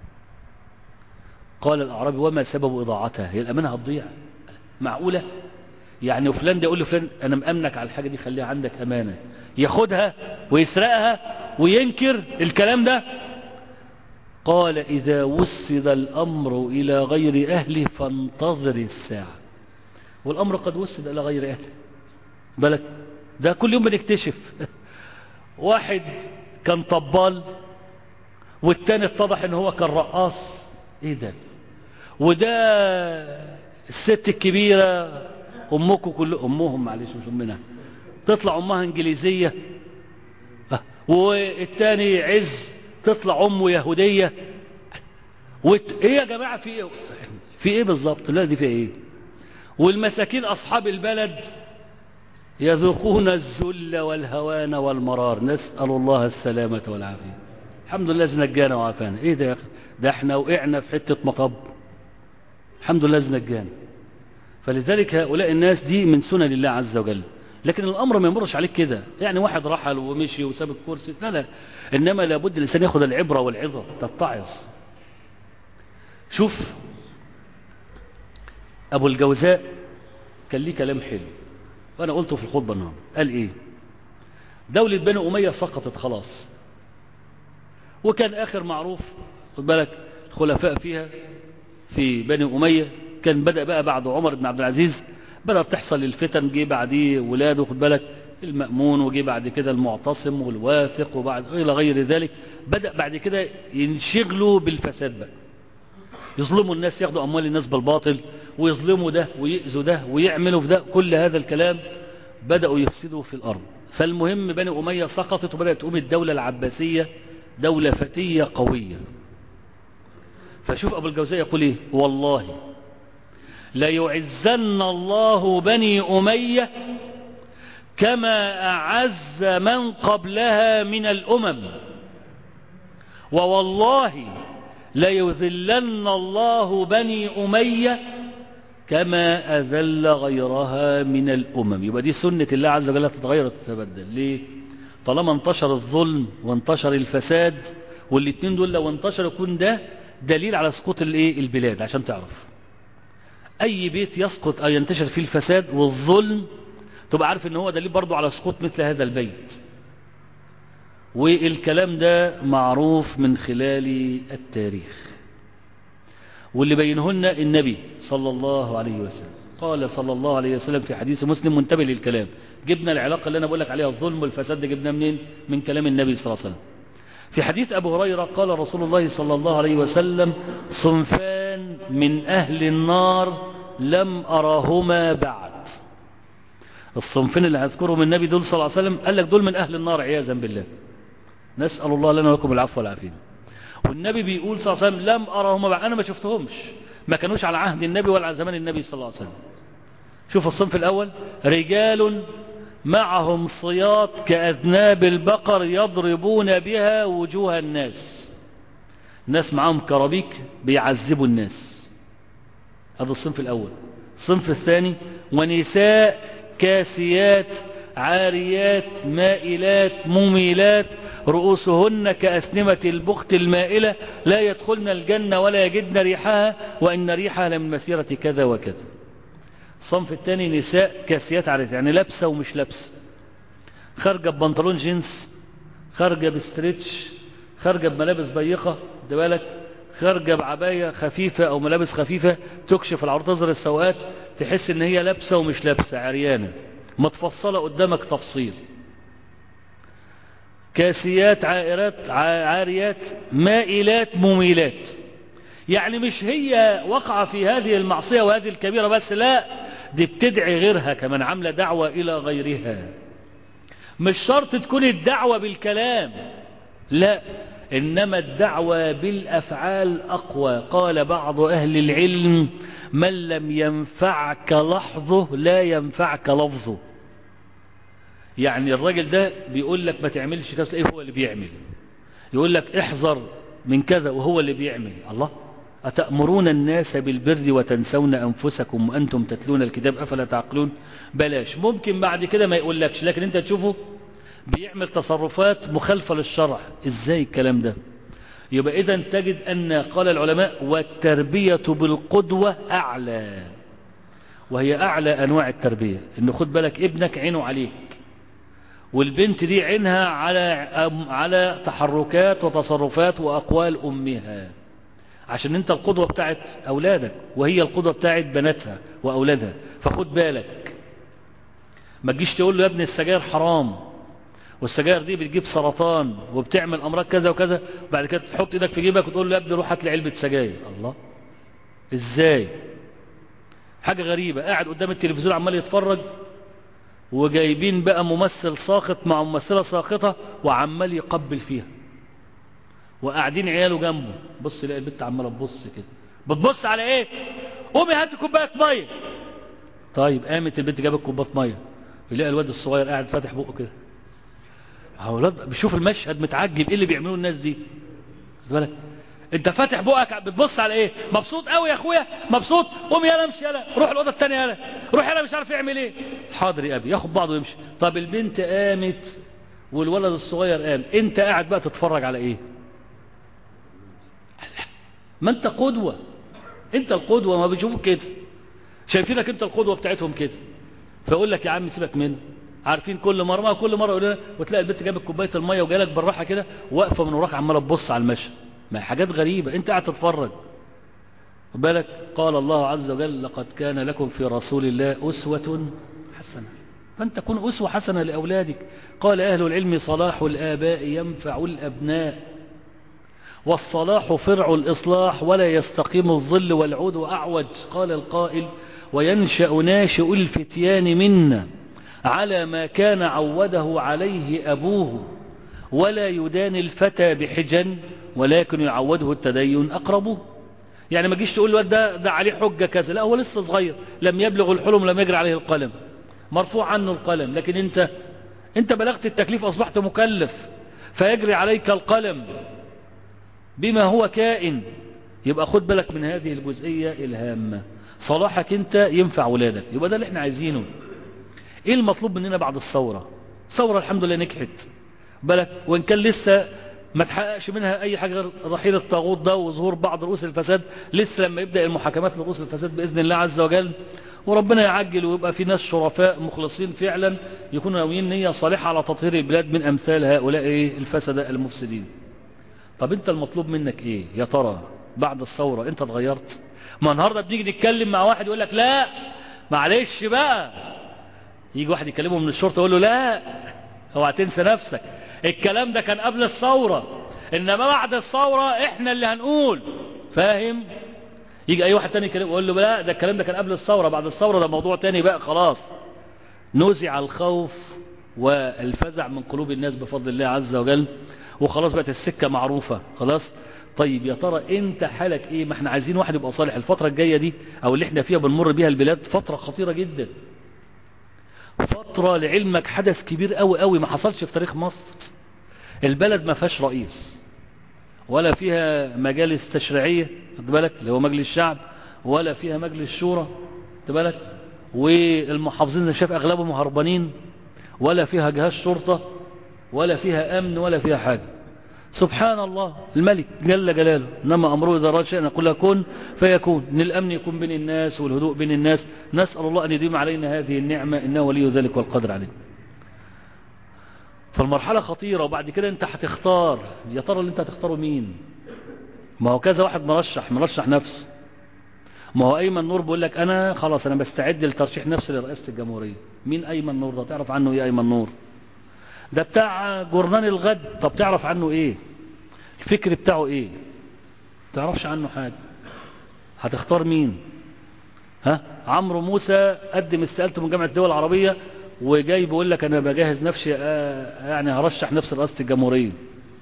قال الأعرابي وما سبب إضاعتها هي الأمانة هتضيع معقولة يعني فلان ده يقول لفلان أنا مأمنك على الحاجة دي خليها عندك أمانة ياخدها ويسرقها وينكر الكلام ده قال إذا وسد الأمر إلى غير أهله فانتظر الساعة والأمر قد وسد إلى غير أهله بالك ده كل يوم بنكتشف واحد كان طبال والتاني اتضح ان هو كان رقاص ايه ده وده الست الكبيرة امكم كل امهم معلش مش امنا تطلع امها انجليزيه آه، والتاني عز تطلع امه يهوديه وت... ايه يا جماعه في ايه في ايه بالظبط لا دي في ايه والمساكين اصحاب البلد يذوقون الذل والهوان والمرار نسال الله السلامه والعافيه الحمد لله الذي نجانا وعافانا ايه ده يا اخي ده احنا وقعنا في حته مطب الحمد لله الذي نجانا فلذلك هؤلاء الناس دي من سنن الله عز وجل لكن الامر ما يمرش عليك كده يعني واحد رحل ومشي وساب الكرسي لا لا انما لابد الانسان ياخذ العبره والعظه تتعظ شوف ابو الجوزاء كان ليه كلام حلو وانا قلته في الخطبه النهارده قال ايه دوله بني اميه سقطت خلاص وكان اخر معروف خد بالك الخلفاء فيها في بني اميه كان بدا بقى بعد عمر بن عبد العزيز بدات تحصل الفتن جه بعديه ولاده خد بالك المأمون وجه بعد كده المعتصم والواثق وبعد الى غير ذلك بدا بعد كده ينشغلوا بالفساد بقى يظلموا الناس ياخدوا اموال الناس بالباطل ويظلموا ده ويأذوا ده ويعملوا في ده كل هذا الكلام بدأوا يفسدوا في الأرض فالمهم بني أمية سقطت وبدأت تقوم الدولة العباسية دولة فتية قوية فشوف أبو الجوزاء يقول إيه والله ليعزن الله بني أمية كما أعز من قبلها من الأمم ووالله ليذلن الله بني أمية كما أذل غيرها من الأمم يبقى دي سنة الله عز وجل تتغير وتتبدل ليه طالما انتشر الظلم وانتشر الفساد والاتنين دول لو انتشر يكون ده دليل على سقوط الايه البلاد عشان تعرف اي بيت يسقط او ينتشر فيه الفساد والظلم تبقى عارف ان هو دليل برضو على سقوط مثل هذا البيت والكلام ده معروف من خلال التاريخ واللي بينه لنا النبي صلى الله عليه وسلم قال صلى الله عليه وسلم في حديث مسلم منتبه للكلام جبنا العلاقة اللي أنا بقول لك عليها الظلم والفساد ده جبنا منين من كلام النبي صلى الله عليه وسلم في حديث أبو هريرة قال رسول الله صلى الله عليه وسلم صنفان من أهل النار لم أرهما بعد الصنفين اللي هذكرهم النبي دول صلى الله عليه وسلم قال لك دول من أهل النار عياذا بالله نسأل الله لنا ولكم العفو والعافية والنبي بيقول صلى الله عليه وسلم لم أرهما بعد أنا ما شفتهمش ما كانوش على عهد النبي ولا على زمان النبي صلى الله عليه وسلم شوف الصنف الأول رجال معهم صياط كأذناب البقر يضربون بها وجوه الناس ناس معهم كرابيك بيعذبوا الناس هذا الصنف الأول الصنف الثاني ونساء كاسيات عاريات مائلات مميلات رؤوسهن كأسنمة البخت المائلة لا يدخلن الجنة ولا يجدن ريحها وإن ريحها لمن مسيرة كذا وكذا الصنف الثاني نساء كاسيات عاريات يعني لابسة ومش لابسة خارجة ببنطلون جينز خارجة بستريتش خارجة بملابس ضيقة خد بالك خارجة بعباية خفيفة أو ملابس خفيفة تكشف العروض تظهر السوقات تحس إن هي لابسة ومش لابسة عريانة متفصلة قدامك تفصيل كاسيات عائرات عاريات مائلات مميلات يعني مش هي وقع في هذه المعصية وهذه الكبيرة بس لا دي بتدعي غيرها كمان عاملة دعوة إلى غيرها مش شرط تكون الدعوة بالكلام لا إنما الدعوة بالأفعال أقوى قال بعض أهل العلم من لم ينفعك لحظه لا ينفعك لفظه يعني الراجل ده بيقول لك ما تعملش كذا ايه هو اللي بيعمل يقول لك احذر من كذا وهو اللي بيعمل الله أتأمرون الناس بالبر وتنسون أنفسكم وأنتم تتلون الكتاب أفلا تعقلون بلاش ممكن بعد كده ما يقولكش لكن انت تشوفه بيعمل تصرفات مخالفة للشرع ازاي الكلام ده يبقى اذا تجد أن قال العلماء والتربية بالقدوة أعلى وهي أعلى أنواع التربية إن خد بالك ابنك عينه عليك والبنت دي عينها على على تحركات وتصرفات وأقوال أمها عشان انت القدوة بتاعت أولادك وهي القدوة بتاعت بناتها وأولادها فخد بالك ما تجيش تقول له يا ابني السجاير حرام والسجاير دي بتجيب سرطان وبتعمل أمراض كذا وكذا بعد كده تحط ايدك في جيبك وتقول له يا ابني روح هات لي علبة سجاير الله ازاي حاجة غريبة قاعد قدام التلفزيون عمال يتفرج وجايبين بقى ممثل ساقط مع ممثلة ساقطة وعمال يقبل فيها وقاعدين عياله جنبه بص يلاقي البنت عماله تبص كده بتبص على ايه قومي هاتي كوبايه ميه طيب قامت البنت جابت كوبايه ميه يلاقي الواد الصغير قاعد فاتح بقه كده اولاد بيشوف المشهد متعجب ايه اللي بيعملوه الناس دي خد بالك انت فاتح بقك بتبص على ايه مبسوط قوي يا اخويا مبسوط قوم يلا امشي يلا روح الاوضه الثانيه يلا روح يلا مش عارف يعمل ايه حاضر يا ابي ياخد بعضه ويمشي طب البنت قامت والولد الصغير قام انت قاعد بقى تتفرج على ايه ما انت قدوة انت القدوة ما بيشوفوك كده شايفينك انت القدوة بتاعتهم كده فيقول لك يا عم سيبك منه عارفين كل مرة ما كل مرة يقول لنا وتلاقي البنت جابت كوباية المية وجالك بالراحة كده واقفة من وراك عمالة تبص على المشهد ما هي حاجات غريبة انت قاعد تتفرج خد بالك قال الله عز وجل لقد كان لكم في رسول الله أسوة حسنة فانت كن أسوة حسنة لأولادك قال أهل العلم صلاح الآباء ينفع الأبناء والصلاح فرع الإصلاح ولا يستقيم الظل والعود أعوج قال القائل وينشأ ناشئ الفتيان منا على ما كان عوده عليه أبوه ولا يداني الفتى بحجن ولكن يعوده التدين أقربه يعني ما جيش تقول له ده, ده عليه حجة كذا لا هو لسه صغير لم يبلغ الحلم لم يجري عليه القلم مرفوع عنه القلم لكن انت انت بلغت التكليف أصبحت مكلف فيجري عليك القلم بما هو كائن يبقى خد بالك من هذه الجزئية الهامة صلاحك انت ينفع ولادك يبقى ده اللي احنا عايزينه ايه المطلوب مننا بعد الثورة الثورة الحمد لله نجحت بالك وان كان لسه ما تحققش منها اي حاجة غير رحيل الطاغوت ده وظهور بعض رؤوس الفساد لسه لما يبدأ المحاكمات لرؤوس الفساد بإذن الله عز وجل وربنا يعجل ويبقى في ناس شرفاء مخلصين فعلا يكونوا ناويين نية صالحة على تطهير البلاد من أمثال هؤلاء الفسدة المفسدين طب انت المطلوب منك ايه يا ترى بعد الثورة انت اتغيرت ما النهاردة بنيجي نتكلم مع واحد يقول لك لا معلش بقى يجي واحد يكلمه من الشرطة يقول له لا اوعى تنسى نفسك الكلام ده كان قبل الثورة انما بعد الثورة احنا اللي هنقول فاهم يجي اي واحد تاني يكلمه يقول له لا ده الكلام ده كان قبل الثورة بعد الثورة ده موضوع تاني بقى خلاص نزع الخوف والفزع من قلوب الناس بفضل الله عز وجل وخلاص بقت السكة معروفة خلاص طيب يا ترى انت حالك ايه ما احنا عايزين واحد يبقى صالح الفترة الجاية دي او اللي احنا فيها بنمر بيها البلاد فترة خطيرة جدا فترة لعلمك حدث كبير قوي قوي ما حصلش في تاريخ مصر البلد ما فيهاش رئيس ولا فيها مجالس تشريعية خد بالك اللي هو مجلس الشعب ولا فيها مجلس شورى خد بالك والمحافظين زي شايف اغلبهم هربانين ولا فيها جهاز شرطة ولا فيها امن ولا فيها حاجة سبحان الله الملك جل جلاله انما امره اذا اراد شيئا يقول له كن فيكون ان الامن يكون بين الناس والهدوء بين الناس نسال الله ان يديم علينا هذه النعمه انه ولي ذلك والقدر عليه فالمرحله خطيره وبعد كده انت هتختار يا ترى اللي انت هتختاره مين ما هو كذا واحد مرشح مرشح نفسه ما هو ايمن نور بيقول لك انا خلاص انا بستعد لترشيح نفسي لرئاسه الجمهوريه مين ايمن نور ده تعرف عنه ايه ايمن نور ده بتاع جورنان الغد طب تعرف عنه ايه الفكر بتاعه ايه تعرفش عنه حاجة هتختار مين ها عمرو موسى قدم استقالته من جامعة الدول العربية وجاي بيقول لك انا بجهز نفسي آه يعني هرشح نفسي رئاسة الجمهورية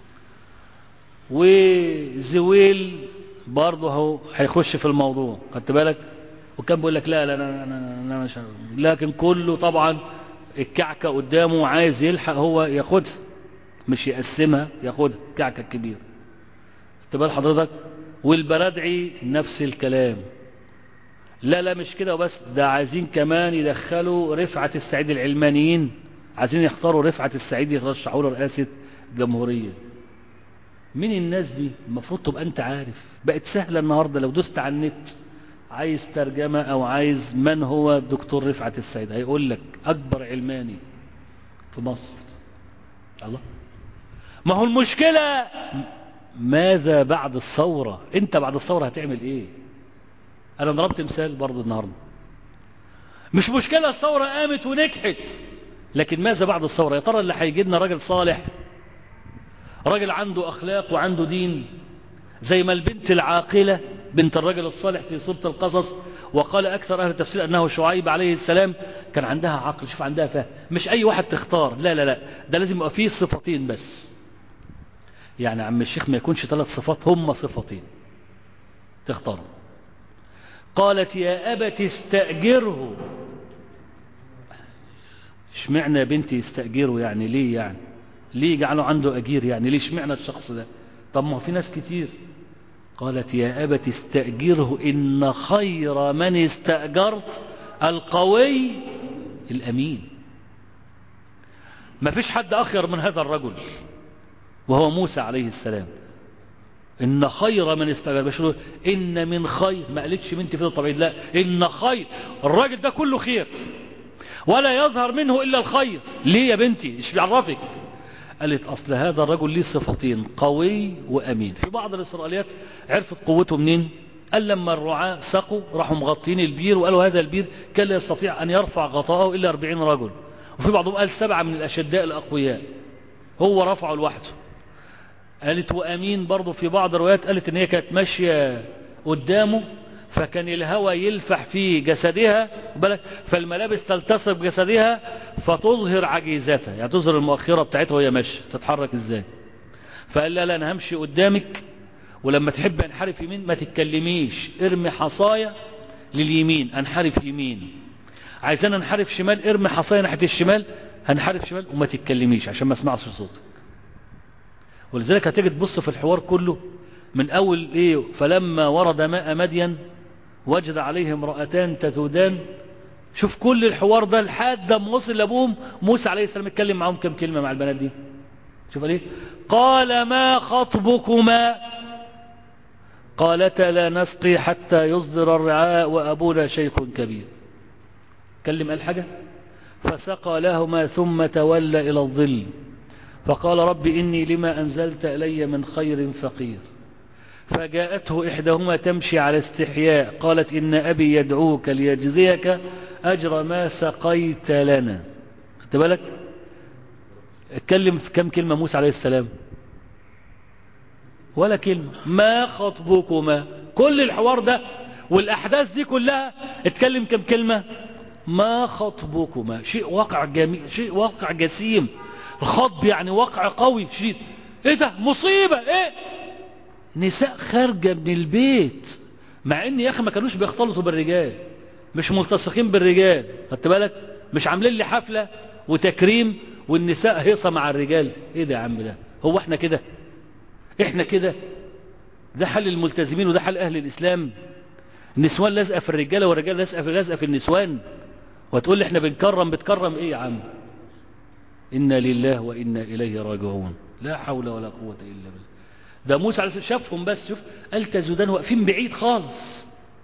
وزويل برضه هو هيخش في الموضوع خدت بالك وكان بيقول لك لا لا انا انا انا مش لكن كله طبعا الكعكة قدامه عايز يلحق هو ياخدها مش يقسمها ياخدها الكعكة الكبيرة تبال حضرتك والبرادعي نفس الكلام لا لا مش كده وبس ده عايزين كمان يدخلوا رفعة السعيد العلمانيين عايزين يختاروا رفعة السعيد يرشحوا له رئاسة جمهورية مين الناس دي المفروض تبقى انت عارف بقت سهلة النهاردة لو دوست على النت عايز ترجمة او عايز من هو الدكتور رفعة السعيد هيقول لك اكبر علماني في مصر الله ما هو المشكلة ماذا بعد الثورة انت بعد الثورة هتعمل ايه انا ضربت مثال برضو النهاردة مش مشكلة الثورة قامت ونجحت لكن ماذا بعد الثورة يا ترى اللي هيجي لنا راجل صالح راجل عنده اخلاق وعنده دين زي ما البنت العاقلة بنت الرجل الصالح في سورة القصص وقال أكثر أهل التفسير أنه شعيب عليه السلام كان عندها عقل شوف عندها فهم مش أي واحد تختار لا لا لا ده لازم يبقى فيه صفتين بس يعني عم الشيخ ما يكونش ثلاث صفات هم صفتين تختاروا قالت يا أبت استأجره اشمعنى بنتي استأجره يعني ليه يعني ليه جعله عنده أجير يعني ليه اشمعنى الشخص ده طب ما هو في ناس كتير قالت يا أبت استأجره إن خير من استأجرت القوي الأمين ما فيش حد أخير من هذا الرجل وهو موسى عليه السلام إن خير من استأجر بشر إن من خير ما قالتش بنتي في الطبيعي لا إن خير الراجل ده كله خير ولا يظهر منه إلا الخير ليه يا بنتي ايش بيعرفك قالت أصل هذا الرجل ليه صفتين قوي وأمين في بعض الإسرائيليات عرفت قوته منين قال لما الرعاة سقوا راحوا مغطين البير وقالوا هذا البير كان لا يستطيع أن يرفع غطاءه إلا 40 رجل وفي بعضهم قال سبعة من الأشداء الأقوياء هو رفعه لوحده قالت وأمين برضه في بعض الروايات قالت إن هي كانت ماشية قدامه فكان الهوى يلفح في جسدها بالك فالملابس تلتصق بجسدها فتظهر عجيزتها يعني تظهر المؤخرة بتاعتها وهي ماشية تتحرك ازاي فقال لا لا انا همشي قدامك ولما تحب انحرف يمين ما تتكلميش ارمي حصايا لليمين انحرف يمين عايزانا انحرف شمال ارمي حصايا ناحية الشمال هنحرف شمال وما تتكلميش عشان ما اسمعش صوتك ولذلك هتيجي تبص في الحوار كله من اول ايه فلما ورد ماء مدين وجد عليه امرأتان تذودان شوف كل الحوار ده لحد ما وصل لابوهم موسى عليه السلام اتكلم معاهم كم كلمة مع البنات دي شوف ليه قال ما خطبكما قالتا لا نسقي حتى يصدر الرعاء وأبونا شيخ كبير كلم قال حاجة فسقى لهما ثم تولى إلى الظل فقال رب إني لما أنزلت إلي من خير فقير فجاءته إحداهما تمشي على استحياء قالت إن أبي يدعوك ليجزيك أجر ما سقيت لنا خدت بالك اتكلم في كم كلمة موسى عليه السلام ولا كلمة ما خطبكما كل الحوار ده والأحداث دي كلها اتكلم كم كلمة ما خطبكما شيء واقع جميل شيء واقع جسيم الخطب يعني واقع قوي شديد ايه ده مصيبة ايه نساء خارجة من البيت مع ان يا اخي ما كانوش بيختلطوا بالرجال مش ملتصقين بالرجال خدت بالك مش عاملين لي حفلة وتكريم والنساء هيصة مع الرجال ايه ده يا عم ده هو احنا كده احنا كده ده حل الملتزمين وده حل اهل الاسلام النسوان لازقة في الرجالة والرجال لازقة في لازقة في النسوان وتقول لي احنا بنكرم بتكرم ايه يا عم إنا لله وإنا إليه راجعون لا حول ولا قوة إلا بالله ده موسى عليه السلام شافهم بس شوف قال تزودان واقفين بعيد خالص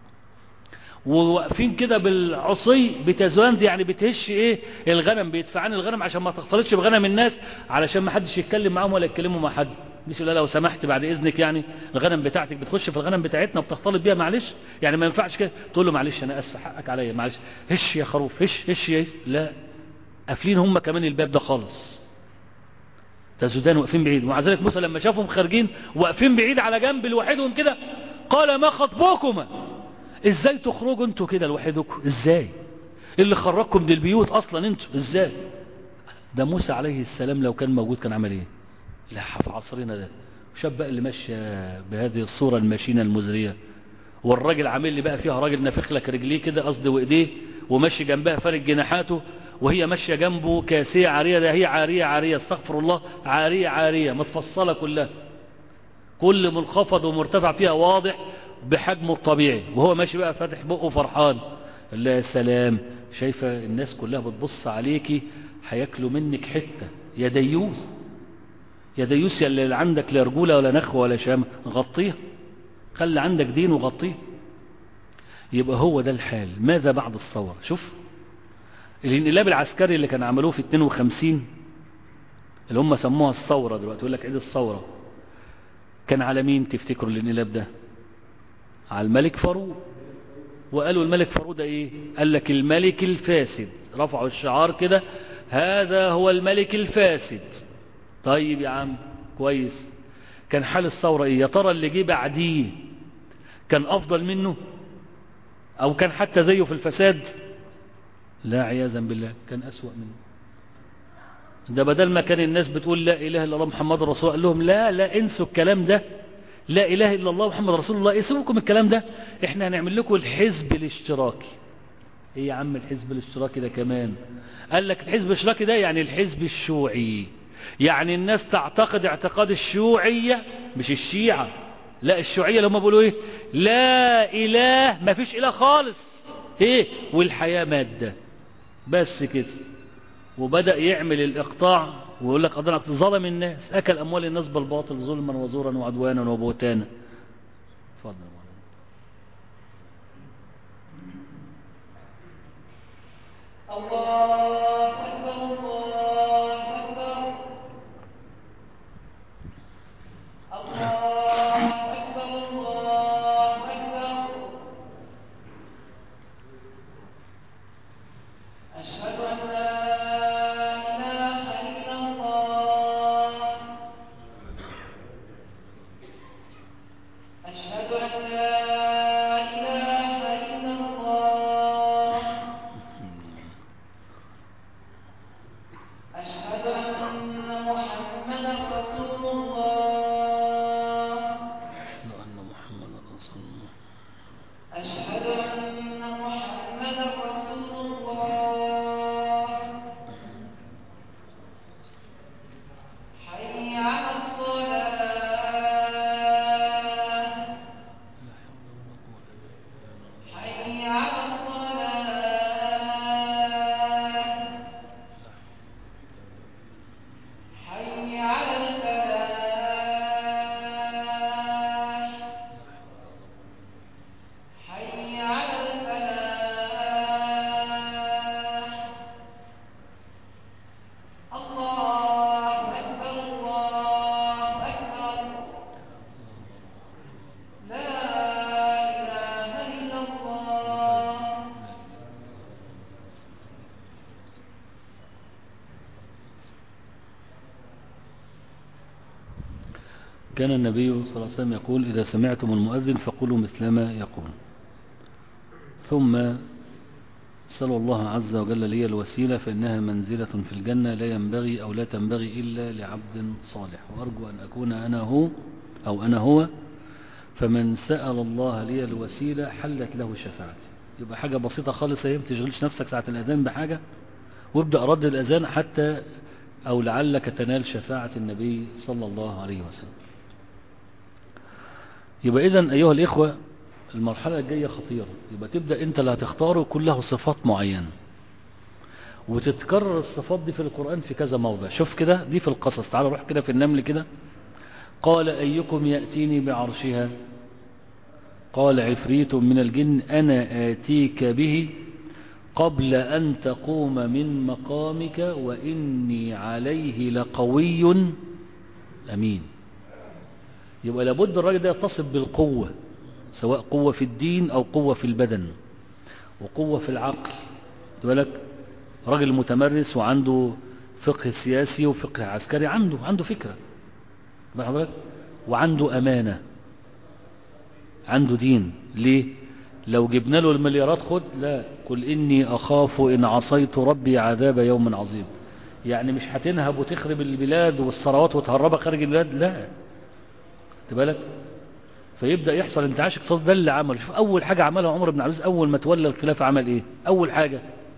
وواقفين كده بالعصي بتزوان دي يعني بتهش ايه الغنم بيدفعان الغنم عشان ما تختلطش بغنم الناس علشان ما حدش يتكلم معاهم ولا يتكلموا مع حد مش لا لو سمحت بعد اذنك يعني الغنم بتاعتك بتخش في الغنم بتاعتنا وبتختلط بيها معلش يعني ما ينفعش كده تقول له معلش انا اسف حقك عليا معلش هش يا خروف هش هش يا لا قافلين هم كمان الباب ده خالص تزودان واقفين بعيد ومع ذلك موسى لما شافهم خارجين واقفين بعيد على جنب لوحدهم كده قال ما خطبكما ازاي تخرجوا انتوا كده لوحدكم ازاي اللي خرجكم من البيوت اصلا انتوا ازاي ده موسى عليه السلام لو كان موجود كان عمل ايه لا في عصرنا ده شاب بقى اللي ماشي بهذه الصورة الماشينة المزرية والراجل عامل لي بقى فيها راجل نافخ لك رجليه كده قصدي وايديه وماشي جنبها فارق جناحاته وهي ماشية جنبه كاسية عارية ده هي عارية عارية استغفر الله عارية عارية متفصلة كلها كل منخفض ومرتفع فيها واضح بحجمه الطبيعي وهو ماشي بقى فاتح بقه فرحان قال يا سلام شايفة الناس كلها بتبص عليكي هياكلوا منك حتة يا ديوس يا ديوس يا اللي عندك لا رجولة ولا نخوة ولا شامة غطيها خلي عندك دين وغطيه يبقى هو ده الحال ماذا بعد الثورة شوف الانقلاب العسكري اللي كان عملوه في 52 اللي هم سموها الثورة دلوقتي يقول لك عيد الثورة كان على مين تفتكروا الانقلاب ده على الملك فاروق وقالوا الملك فاروق ده ايه قال لك الملك الفاسد رفعوا الشعار كده هذا هو الملك الفاسد طيب يا عم كويس كان حال الثورة ايه يا ترى اللي جه بعديه كان افضل منه او كان حتى زيه في الفساد لا عياذا بالله كان اسوأ منه ده بدل ما كان الناس بتقول لا اله الا الله محمد رسول الله قال لهم لا لا انسوا الكلام ده لا اله الا الله محمد رسول الله اسيبكم الكلام ده احنا هنعمل لكم الحزب الاشتراكي ايه يا عم الحزب الاشتراكي ده كمان قال لك الحزب الاشتراكي ده يعني الحزب الشيوعي يعني الناس تعتقد اعتقاد الشيوعية مش الشيعة لا الشيوعية اللي هم بيقولوا ايه لا اله ما فيش اله خالص ايه والحياة مادة بس كده وبدأ يعمل الإقطاع ويقول لك أضنك ظلم الناس أكل أموال الناس بالباطل ظلما وزورا وعدوانا وبهتانا اتفضل يا مولانا. الله أكبر الله أكبر الله أكبر الله أكبر أشهد أن لا إله إلا الله أشهد أن لا إله إلا الله أشهد أن محمدا رسول الله أشهد أن محمد رسول الله أشهد أن محمدا رسول الله حي على الصلاة حي على الصلاة حي على الفلاح حي على الفلاح الله أكبر الله أكبر لا إله إلا الله كان النبي صلى الله عليه وسلم يقول إذا سمعتم المؤذن فقولوا مثل ما يقول ثم سألوا الله عز وجل لي الوسيلة فإنها منزلة في الجنة لا ينبغي أو لا تنبغي إلا لعبد صالح وأرجو أن أكون أنا هو أو أنا هو فمن سأل الله لي الوسيلة حلت له شفاعتي يبقى حاجة بسيطة خالص هي ما تشغلش نفسك ساعة الأذان بحاجة وابدأ رد الأذان حتى أو لعلك تنال شفاعة النبي صلى الله عليه وسلم يبقى إذن أيها الإخوة المرحلة الجاية خطيرة يبقى تبدأ أنت اللي هتختاره كله صفات معينة وتتكرر الصفات دي في القرآن في كذا موضع شوف كده دي في القصص تعال روح كده في النمل كده قال أيكم يأتيني بعرشها قال عفريت من الجن أنا آتيك به قبل أن تقوم من مقامك وإني عليه لقوي أمين يبقى لابد الراجل ده يتصف بالقوة سواء قوة في الدين أو قوة في البدن وقوة في العقل بالك راجل متمرس وعنده فقه سياسي وفقه عسكري عنده عنده فكرة حضرتك وعنده أمانة عنده دين ليه لو جبنا له المليارات خد لا قل إني أخاف إن عصيت ربي عذاب يوم عظيم يعني مش هتنهب وتخرب البلاد والثروات وتهربها خارج البلاد لا خد بالك فيبدأ يحصل انتعاش اقتصادي ده اللي عمله شوف أول حاجة عملها عمر بن عبد العزيز أول ما تولى الخلافة عمل إيه أول حاجة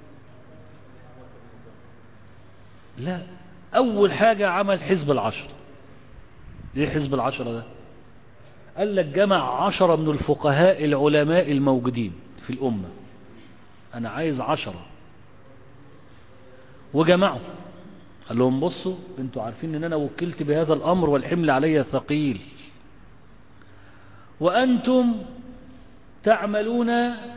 لا أول حاجة عمل حزب العشر ليه حزب العشرة ده قال لك جمع عشرة من الفقهاء العلماء الموجودين في الأمة أنا عايز عشرة وجمعوا قال لهم بصوا انتوا عارفين ان انا وكلت بهذا الامر والحمل علي ثقيل وانتم تعملون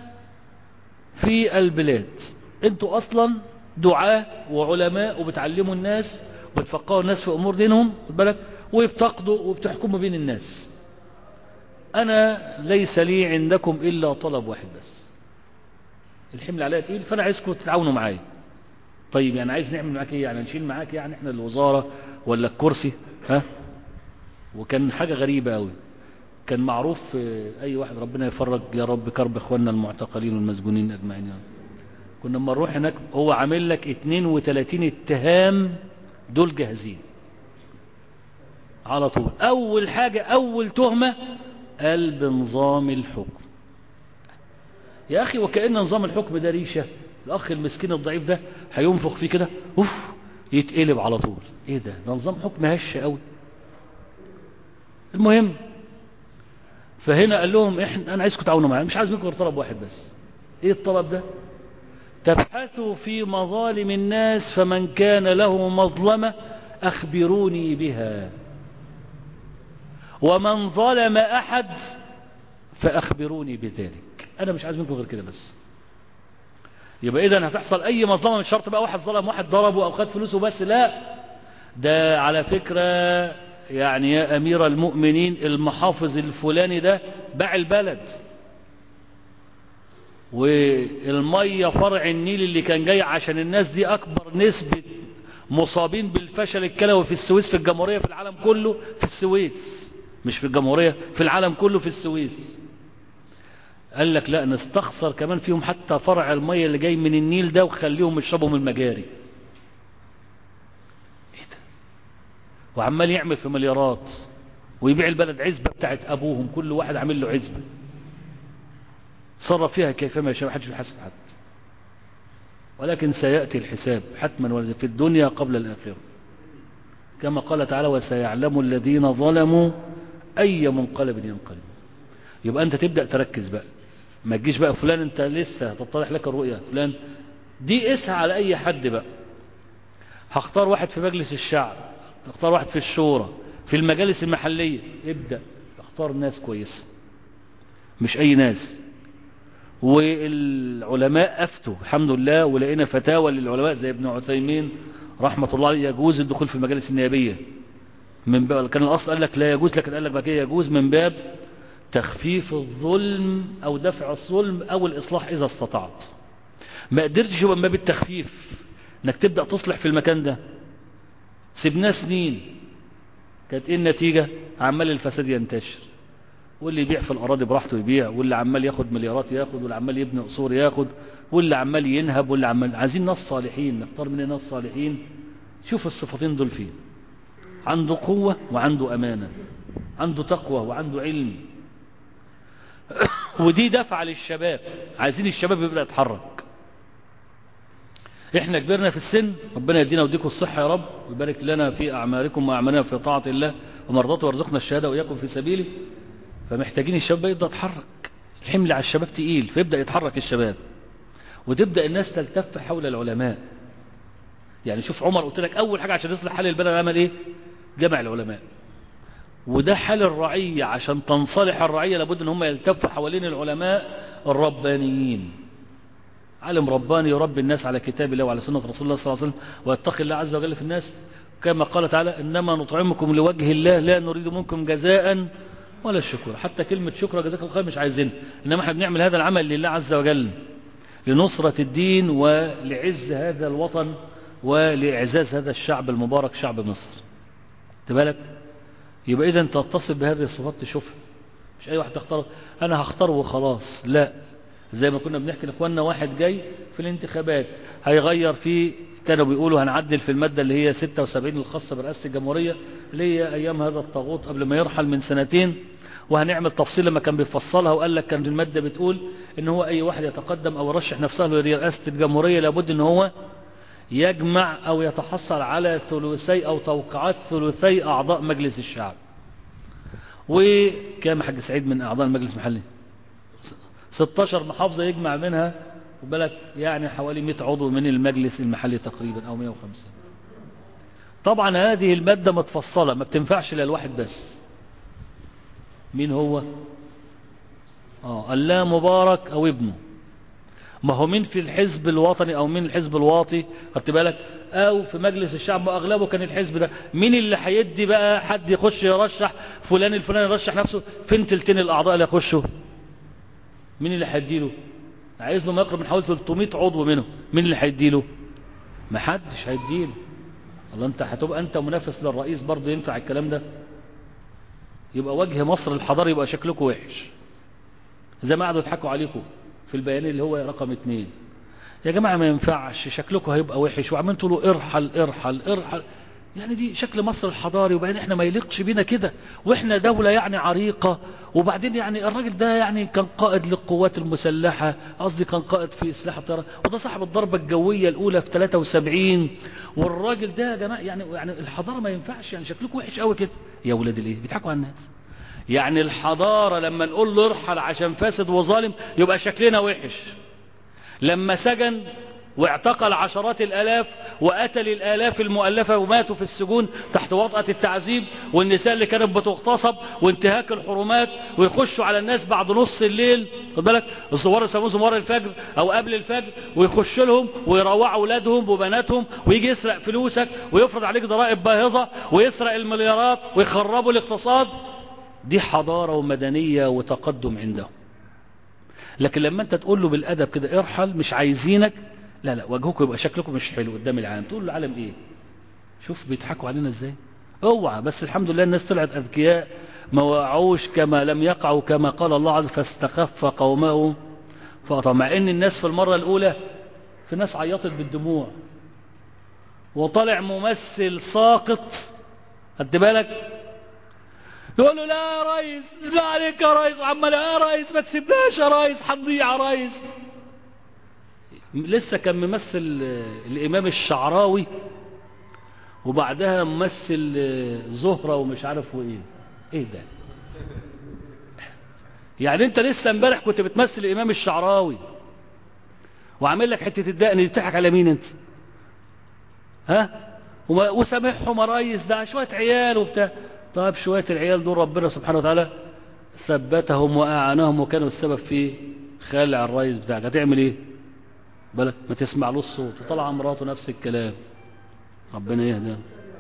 في البلاد انتوا اصلا دعاء وعلماء وبتعلموا الناس وبتفقهوا الناس في امور دينهم خد بالك وبتقضوا وبتحكموا بين الناس انا ليس لي عندكم الا طلب واحد بس الحمل عليا تقيل فانا عايزكم تتعاونوا معايا طيب يعني عايز نعمل معاك ايه يعني نشيل معاك يعني احنا الوزارة ولا الكرسي ها وكان حاجة غريبة قوي كان معروف في اي واحد ربنا يفرج يا رب كرب اخواننا المعتقلين والمسجونين اجمعين يا رب كنا لما نروح هناك هو عامل لك 32 اتهام دول جاهزين على طول اول حاجة اول تهمة قال بنظام الحكم يا اخي وكأن نظام الحكم ده ريشة الاخ المسكين الضعيف ده هينفخ فيه كده اوف يتقلب على طول ايه ده ده نظام حكم هش قوي المهم فهنا قال لهم احنا انا عايزكم تعاونوا معايا مش عايز منكم غير طلب واحد بس ايه الطلب ده تبحثوا في مظالم الناس فمن كان له مظلمة اخبروني بها ومن ظلم احد فاخبروني بذلك انا مش عايز منكم غير كده بس يبقى اذا هتحصل اي مظلمة مش شرط بقى واحد ظلم واحد ضربه او خد فلوسه بس لا ده على فكرة يعني يا امير المؤمنين المحافظ الفلاني ده باع البلد والمية فرع النيل اللي كان جاي عشان الناس دي اكبر نسبة مصابين بالفشل الكلوي في السويس في الجمهورية في العالم كله في السويس مش في الجمهورية في العالم كله في السويس قال لك لا نستخسر كمان فيهم حتى فرع المية اللي جاي من النيل ده وخليهم يشربوا من المجاري ايه ده وعمال يعمل في مليارات ويبيع البلد عزبة بتاعت ابوهم كل واحد عامل له عزبة صرف فيها كيفما يشاء محدش يحاسب حد ولكن سيأتي الحساب حتما ولازم في الدنيا قبل الآخرة كما قال تعالى وسيعلم الذين ظلموا أي منقلب ينقلب يبقى أنت تبدأ تركز بقى ما تجيش بقى فلان أنت لسه هتطرح لك الرؤية فلان دي اسعى على أي حد بقى هختار واحد في مجلس الشعب اختار واحد في الشورى في المجالس المحلية ابدأ اختار ناس كويسة مش أي ناس والعلماء أفتوا الحمد لله ولقينا فتاوى للعلماء زي ابن عثيمين رحمة الله عليه يجوز الدخول في المجالس النيابية من باب كان الأصل قال لك لا يجوز لكن قال لك بقى يجوز من باب تخفيف الظلم أو دفع الظلم أو الإصلاح إذا استطعت ما قدرتش يبقى من باب التخفيف انك تبدأ تصلح في المكان ده سيبناه سنين كانت ايه النتيجة عمال الفساد ينتشر واللي يبيع في الأراضي براحته يبيع واللي عمال ياخد مليارات ياخد واللي عمال يبني قصور ياخد واللي عمال ينهب واللي عمال عايزين ناس صالحين نختار من ناس صالحين شوف الصفتين دول فين عنده قوة وعنده أمانة عنده تقوى وعنده علم ودي دفع للشباب عايزين الشباب يبدأ يتحرك احنا كبرنا في السن ربنا يدينا وديكم الصحة يا رب ويبارك لنا في أعمالكم وأعمالنا في طاعة الله ومرضاته وارزقنا الشهادة وإياكم في سبيله فمحتاجين الشباب يبدأ يتحرك الحمل على الشباب تقيل فيبدأ يتحرك الشباب وتبدأ الناس تلتف حول العلماء يعني شوف عمر قلت لك أول حاجة عشان يصلح حال البلد عمل إيه جمع العلماء وده حال الرعية عشان تنصلح الرعية لابد ان هم يلتفوا حوالين العلماء الربانيين عالم رباني يربي الناس على كتاب الله وعلى سنة رسول الله صلى الله عليه وسلم ويتقي الله عز وجل في الناس كما قال تعالى إنما نطعمكم لوجه الله لا نريد منكم جزاء ولا الشكر حتى كلمة شكر جزاك الله خير مش عايزين إنما احنا بنعمل هذا العمل لله عز وجل لنصرة الدين ولعز هذا الوطن ولإعزاز هذا الشعب المبارك شعب مصر تبالك يبقى إذا تتصل بهذه الصفات تشوفها مش أي واحد تختار أنا هختار وخلاص لا زي ما كنا بنحكي لإخواننا واحد جاي في الانتخابات هيغير في كانوا بيقولوا هنعدل في المادة اللي هي 76 الخاصة برئاسة الجمهورية اللي هي أيام هذا الطاغوت قبل ما يرحل من سنتين وهنعمل تفصيل لما كان بيفصلها وقال لك كانت المادة بتقول ان هو اي واحد يتقدم او يرشح نفسه لرئاسة الجمهورية لابد ان هو يجمع او يتحصل على ثلثي او توقعات ثلثي اعضاء مجلس الشعب وكام حاج سعيد من اعضاء المجلس المحلي 16 محافظة يجمع منها وبلك يعني حوالي 100 عضو من المجلس المحلي تقريبا او 150 طبعا هذه المادة متفصلة ما بتنفعش للواحد بس مين هو اه الله مبارك او ابنه ما هو مين في الحزب الوطني او مين الحزب الواطي خدت بالك او في مجلس الشعب واغلبه كان الحزب ده مين اللي هيدي بقى حد يخش يرشح فلان الفلاني يرشح نفسه فين تلتين الاعضاء اللي يخشوا مين اللي هيديله عايز له ما يقرب من حوالي 300 عضو منه مين اللي هيديله ما حدش هيديله الله انت هتبقى انت منافس للرئيس برضه ينفع الكلام ده يبقى وجه مصر الحضاري يبقى شكلكم وحش زي ما قعدوا يضحكوا عليكم في البيان اللي هو رقم اتنين يا جماعة ما ينفعش شكلكم هيبقى وحش وعمال تقولوا ارحل ارحل ارحل يعني دي شكل مصر الحضاري وبعدين احنا ما يليقش بينا كده واحنا دولة يعني عريقة وبعدين يعني الراجل ده يعني كان قائد للقوات المسلحة قصدي كان قائد في سلاح الطيران وده صاحب الضربة الجوية الاولى في 73 والراجل ده يا جماعة يعني يعني الحضارة ما ينفعش يعني شكلكم وحش قوي كده يا ولاد الايه بيضحكوا على الناس يعني الحضارة لما نقول له ارحل عشان فاسد وظالم يبقى شكلنا وحش لما سجن واعتقل عشرات الالاف وقتل الالاف المؤلفة وماتوا في السجون تحت وطأة التعذيب والنساء اللي كانت بتغتصب وانتهاك الحرمات ويخشوا على الناس بعد نص الليل خد بالك الزوار يسموه زوار الفجر او قبل الفجر ويخش لهم ويروعوا اولادهم وبناتهم ويجي يسرق فلوسك ويفرض عليك ضرائب باهظة ويسرق المليارات ويخربوا الاقتصاد دي حضارة ومدنية وتقدم عندهم لكن لما انت تقول له بالادب كده ارحل مش عايزينك لا لا وجهكم يبقى شكلكم مش حلو قدام العالم تقول له العالم ايه شوف بيضحكوا علينا ازاي اوعى بس الحمد لله الناس طلعت اذكياء ما وقعوش كما لم يقعوا كما قال الله عز وجل فاستخف قومه فأطع مع ان الناس في المرة الاولى في ناس عيطت بالدموع وطلع ممثل ساقط خدت بالك يقول له لا يا ريس لا عليك يا ريس وعمال يا ريس ما تسيبناش يا ريس هنضيع يا ريس لسه كان ممثل الامام الشعراوي وبعدها ممثل زهرة ومش عارف وايه ايه ده يعني انت لسه امبارح كنت بتمثل الامام الشعراوي وعامل لك حته الدقن تضحك على مين انت ها وسامحهم يا ريس ده شويه عيال وبتاع طيب شويه العيال دول ربنا سبحانه وتعالى ثبتهم واعانهم وكانوا السبب في خلع الرئيس بتاعك هتعمل ايه بالك ما تسمعلوش الصوت وطلع مراته نفس الكلام ربنا يهدى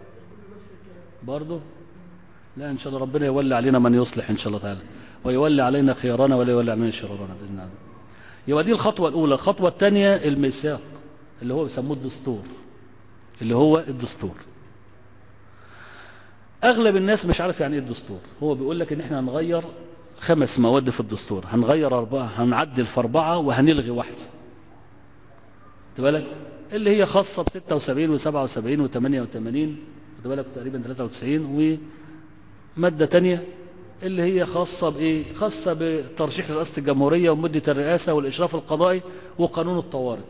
برضه لا ان شاء الله ربنا يولي علينا من يصلح ان شاء الله تعالى ويولي علينا خيارنا ولا يولي علينا شرارنا باذن الله يبقى دي الخطوه الاولى الخطوه الثانيه الميثاق اللي هو بيسموه الدستور اللي هو الدستور اغلب الناس مش عارف يعني ايه الدستور هو بيقول لك ان احنا هنغير خمس مواد في الدستور هنغير اربعه هنعدل في اربعه وهنلغي واحده بالك اللي هي خاصة ب 76 و 77 و 88 خد بالك تقريبا 93 ومادة تانية اللي هي خاصة بإيه خاصة بترشيح رئاسة الجمهورية ومدة الرئاسة والإشراف القضائي وقانون الطوارئ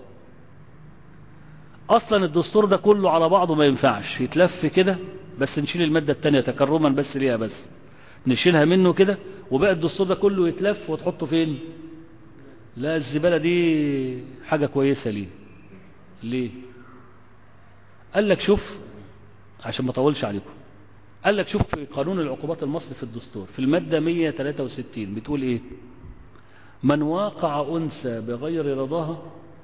أصلا الدستور ده كله على بعضه ما ينفعش يتلف كده بس نشيل المادة التانية تكرما بس ليها بس نشيلها منه كده وبقى الدستور ده كله يتلف وتحطه فين لا الزبالة دي حاجة كويسة ليه ليه قال لك شوف عشان ما اطولش عليكم قال لك شوف في قانون العقوبات المصري في الدستور في المادة 163 بتقول ايه من واقع أنثى بغير رضاها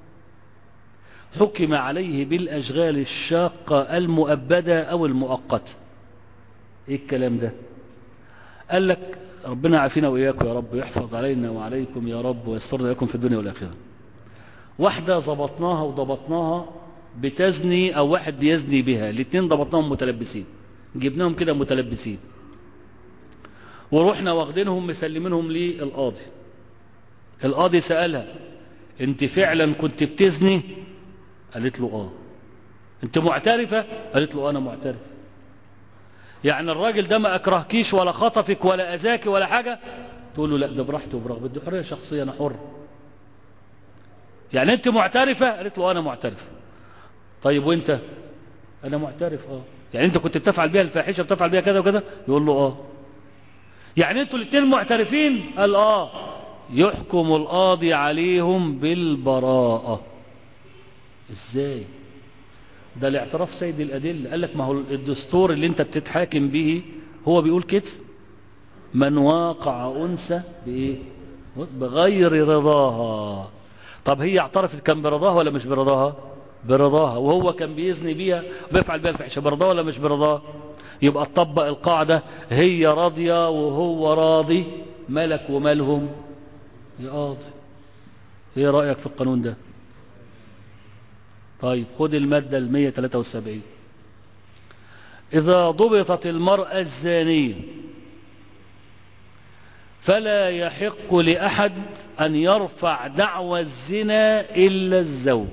حكم عليه بالأشغال الشاقة المؤبدة أو المؤقتة ايه الكلام ده قال لك ربنا عافينا وإياكم يا رب يحفظ علينا وعليكم يا رب ويسترنا لكم في الدنيا والآخرة واحدة ضبطناها وضبطناها بتزني او واحد بيزني بها الاثنين ضبطناهم متلبسين جبناهم كده متلبسين ورحنا واخدينهم مسلمينهم للقاضي القاضي سألها انت فعلا كنت بتزني قالت له اه انت معترفة قالت له انا معترف يعني الراجل ده ما اكرهكيش ولا خطفك ولا اذاك ولا حاجة تقول له لا ده براحته وبرغبته دي حرية شخصية انا حر يعني انت معترفة قالت له انا معترف طيب وانت انا معترف اه يعني انت كنت بتفعل بيها الفاحشة بتفعل بيها كذا وكذا يقول له اه يعني انتوا الاثنين معترفين قال اه يحكم القاضي عليهم بالبراءة ازاي ده الاعتراف سيد الادلة قال لك ما هو الدستور اللي انت بتتحاكم به هو بيقول كده من واقع انثى بايه بغير رضاها طب هي اعترفت كان برضاها ولا مش برضاها برضاها وهو كان بيزني بيها وبيفعل بيها الفحشه برضاها ولا مش برضاها يبقى تطبق القاعدة هي راضية وهو راضي ملك ومالهم يا قاضي ايه رأيك في القانون ده طيب خد المادة ال 173 إذا ضبطت المرأة الزانية فلا يحق لأحد أن يرفع دعوى الزنا إلا الزوج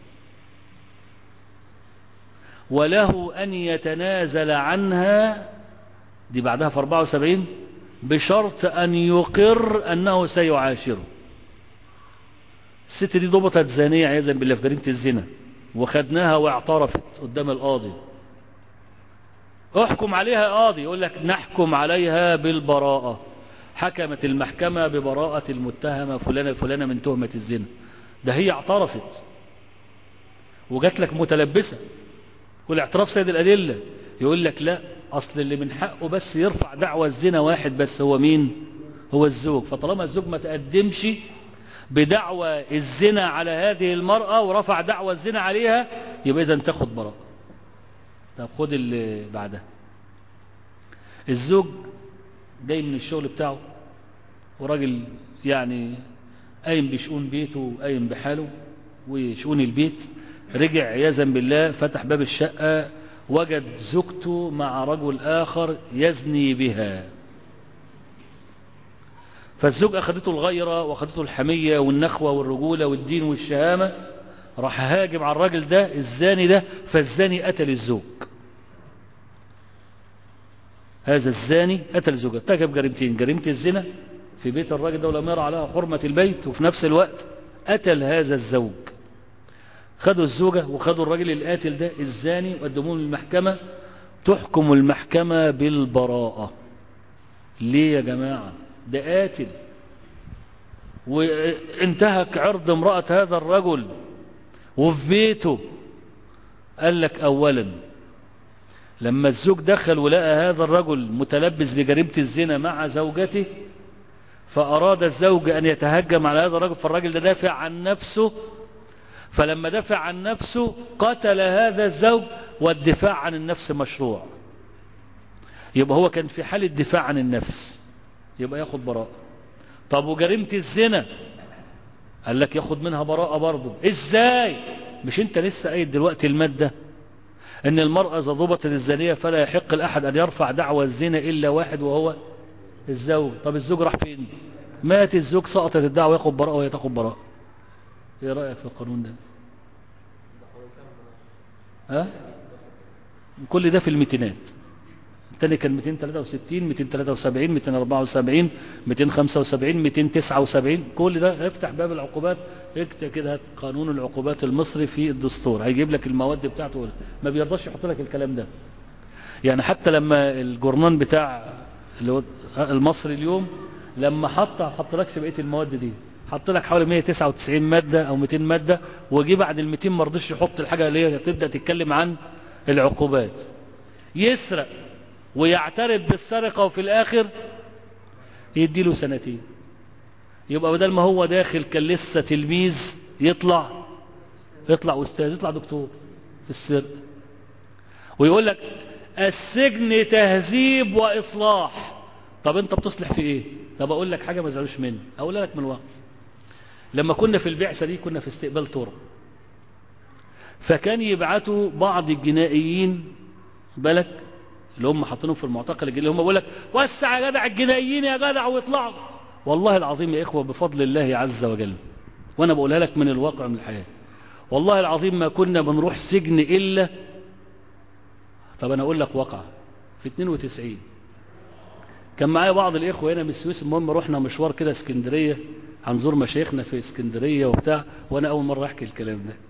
وله أن يتنازل عنها دي بعدها في 74 بشرط أن يقر أنه سيعاشره الست دي ضبطت زانية عياذا بالله في جريمة الزنا وخدناها واعترفت قدام القاضي احكم عليها يا قاضي يقول لك نحكم عليها بالبراءة حكمت المحكمة ببراءة المتهمة فلانة فلانة من تهمة الزنا ده هي اعترفت وجات لك متلبسة والاعتراف سيد الأدلة يقول لك لا أصل اللي من حقه بس يرفع دعوى الزنا واحد بس هو مين هو الزوج فطالما الزوج ما تقدمش بدعوى الزنا على هذه المرأة ورفع دعوى الزنا عليها يبقى إذا تاخد براءة طب خد اللي بعدها الزوج جاي من الشغل بتاعه وراجل يعني قايم بشؤون بيته وقايم بحاله وشؤون البيت رجع عياذا بالله فتح باب الشقة وجد زوجته مع رجل آخر يزني بها فالزوج أخذته الغيرة وأخذته الحمية والنخوة والرجولة والدين والشهامة راح هاجم على الراجل ده الزاني ده فالزاني قتل الزوج هذا الزاني قتل زوجته ارتكب جريمتين جريمة الزنا في بيت الراجل ده ولم يرى عليها حرمة البيت وفي نفس الوقت قتل هذا الزوج خدوا الزوجة وخدوا الراجل القاتل ده الزاني وقدموه للمحكمة تحكم المحكمة بالبراءة ليه يا جماعة ده قاتل وانتهك عرض امرأة هذا الرجل وفي بيته قال لك اولا لما الزوج دخل ولقى هذا الرجل متلبس بجريمة الزنا مع زوجته فأراد الزوج أن يتهجم على هذا الرجل فالراجل ده دافع عن نفسه فلما دافع عن نفسه قتل هذا الزوج والدفاع عن النفس مشروع يبقى هو كان في حالة دفاع عن النفس يبقى ياخد براءة طب وجريمة الزنا قال لك ياخد منها براءة برضه ازاي مش انت لسه قايل دلوقتي المادة ان المرأة اذا ضبطت الزانية فلا يحق الاحد ان يرفع دعوى الزنا الا واحد وهو الزوج طب الزوج راح فين مات الزوج سقطت الدعوة ياخد براءة وهي تاخد براءة ايه رأيك في القانون ده ها كل ده في الميتينات الثاني كان 263 273 274 275 279 كل ده افتح باب العقوبات اكتب كده هات قانون العقوبات المصري في الدستور هيجيب لك المواد بتاعته ما بيرضاش يحط لك الكلام ده يعني حتى لما الجورنان بتاع اللي هو المصري اليوم لما حط حط لكش بقيه المواد دي حط لك حوالي 199 ماده او 200 ماده وجي بعد ال 200 ما رضيش يحط الحاجه اللي هي تبدا تتكلم عن العقوبات يسرق ويعترف بالسرقة وفي الآخر يديله سنتين يبقى بدل ما هو داخل كان لسه تلميذ يطلع يطلع أستاذ يطلع دكتور في السرقة ويقول لك السجن تهذيب وإصلاح طب انت بتصلح في ايه طب اقول لك حاجة ما زعلوش مني اقول لك من الوقت لما كنا في البعثة دي كنا في استقبال طرق فكان يبعتوا بعض الجنائيين بالك اللي هم حاطينهم في المعتقل الجنائي هم بيقول لك وسع يا جدع الجنائيين يا جدع واطلعوا والله العظيم يا اخوه بفضل الله عز وجل وانا بقولها لك من الواقع من الحياه والله العظيم ما كنا بنروح سجن الا طب انا اقول لك واقع في 92 كان معايا بعض الاخوه هنا من السويس المهم رحنا مشوار كده اسكندريه هنزور مشايخنا في اسكندريه وبتاع وانا اول مره احكي الكلام ده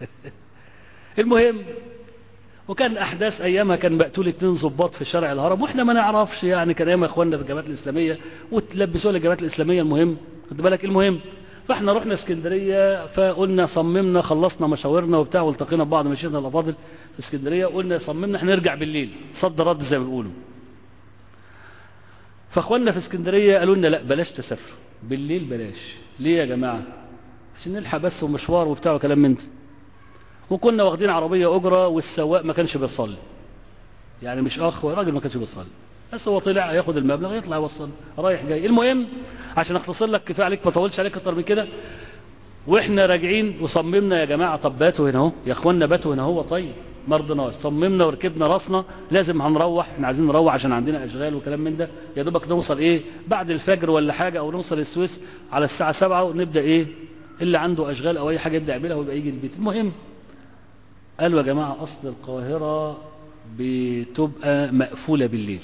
المهم وكان احداث ايامها كان مقتول اتنين ظباط في شارع الهرم واحنا ما نعرفش يعني كان ايام اخواننا في الجامعات الاسلاميه وتلبسوا الجامعات الاسلاميه المهم خد بالك المهم فاحنا رحنا اسكندريه فقلنا صممنا خلصنا مشاورنا وبتاع والتقينا ببعض مشايخنا الافاضل في اسكندريه قلنا صممنا احنا نرجع بالليل صد رد زي ما بيقولوا فاخواننا في اسكندريه قالوا لنا لا بلاش تسافروا بالليل بلاش ليه يا جماعه عشان نلحق بس ومشوار وبتاع وكلام من ده وكنا واخدين عربية أجرة والسواق ما كانش بيصلي يعني مش أخ راجل ما كانش بيصلي بس هو طلع ياخد المبلغ يطلع يوصل رايح جاي المهم عشان اختصر لك كفايه عليك ما اطولش عليك اكتر من كده واحنا راجعين وصممنا يا جماعه طب باتوا هنا اهو يا اخوانا باتوا هنا اهو طيب ما رضيناش صممنا وركبنا راسنا لازم هنروح احنا عايزين نروح عشان عندنا اشغال وكلام من ده يا دوبك نوصل ايه بعد الفجر ولا حاجه او نوصل السويس على الساعه 7 ونبدا ايه اللي عنده اشغال او اي حاجه يبدا يعملها ويبقى يجي البيت المهم قالوا يا جماعه اصل القاهره بتبقى مقفوله بالليل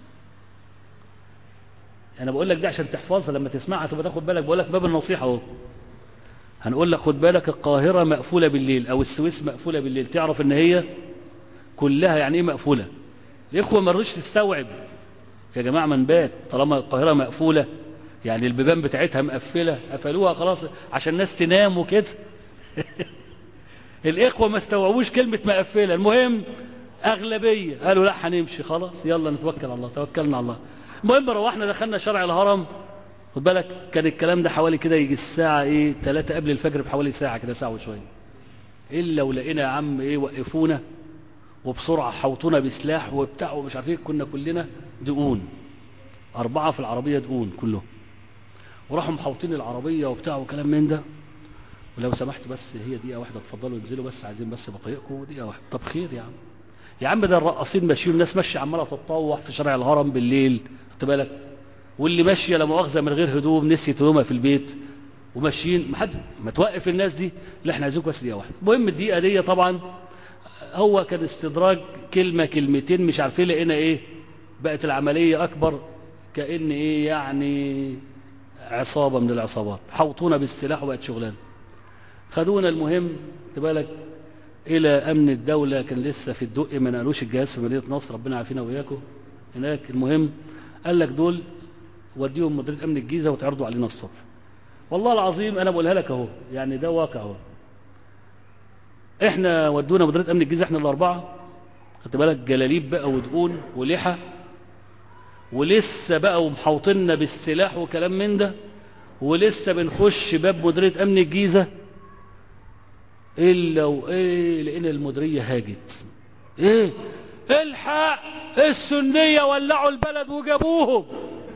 انا بقول لك ده عشان تحفظها لما تسمعها تبقى تاخد بالك بقول لك باب النصيحه اهو هنقول لك خد بالك القاهره مقفوله بالليل او السويس مقفوله بالليل تعرف ان هي كلها يعني ايه مقفوله الاخوه ما رضوش تستوعب يا جماعه من بات طالما القاهره مقفوله يعني البيبان بتاعتها مقفله قفلوها خلاص عشان الناس تنام وكده الاخوه ما استوعبوش كلمه مقفله المهم اغلبيه قالوا لا هنمشي خلاص يلا نتوكل على الله توكلنا على الله المهم روحنا دخلنا شارع الهرم خد بالك كان الكلام ده حوالي كده يجي الساعه ايه 3 قبل الفجر بحوالي ساعه كده ساعه وشويه الا ولقينا يا عم ايه وقفونا وبسرعه حوطونا بسلاح وبتاع ومش عارف ايه كنا كلنا دقون اربعه في العربيه دقون كلهم وراحوا محوطين العربيه وبتاع وكلام من ده ولو سمحت بس هي دقيقه واحده اتفضلوا انزلوا بس عايزين بس بطريقكم دقيقه واحده طب خير يا عم يا عم ده الرقاصين ماشيين الناس ماشيه عماله تتطوح في شارع الهرم بالليل خد بالك واللي ماشيه لا مؤاخذه من غير هدوم نسيت هدومها في البيت وماشيين ما حد ما توقف الناس دي لا احنا عايزينكم بس دقيقه واحده المهم الدقيقه دي طبعا هو كان استدراج كلمه كلمتين مش عارفين لقينا ايه بقت العمليه اكبر كان ايه يعني عصابه من العصابات حوطونا بالسلاح وبقت شغلانه خدونا المهم تبالك الى امن الدوله كان لسه في الدق ما نقلوش الجهاز في مدينه نصر ربنا يعافينا واياكم هناك المهم قال لك دول وديهم مديريه امن الجيزه وتعرضوا علينا الصبح والله العظيم انا بقولها لك اهو يعني ده واقع اهو احنا ودونا مديريه امن الجيزه احنا الاربعه خدت بالك جلاليب بقى ودقون ولحى ولسه بقى ومحوطيننا بالسلاح وكلام من ده ولسه بنخش باب مديريه امن الجيزه الا وايه لقينا المديريه هاجت ايه الحق السنيه ولعوا البلد وجابوهم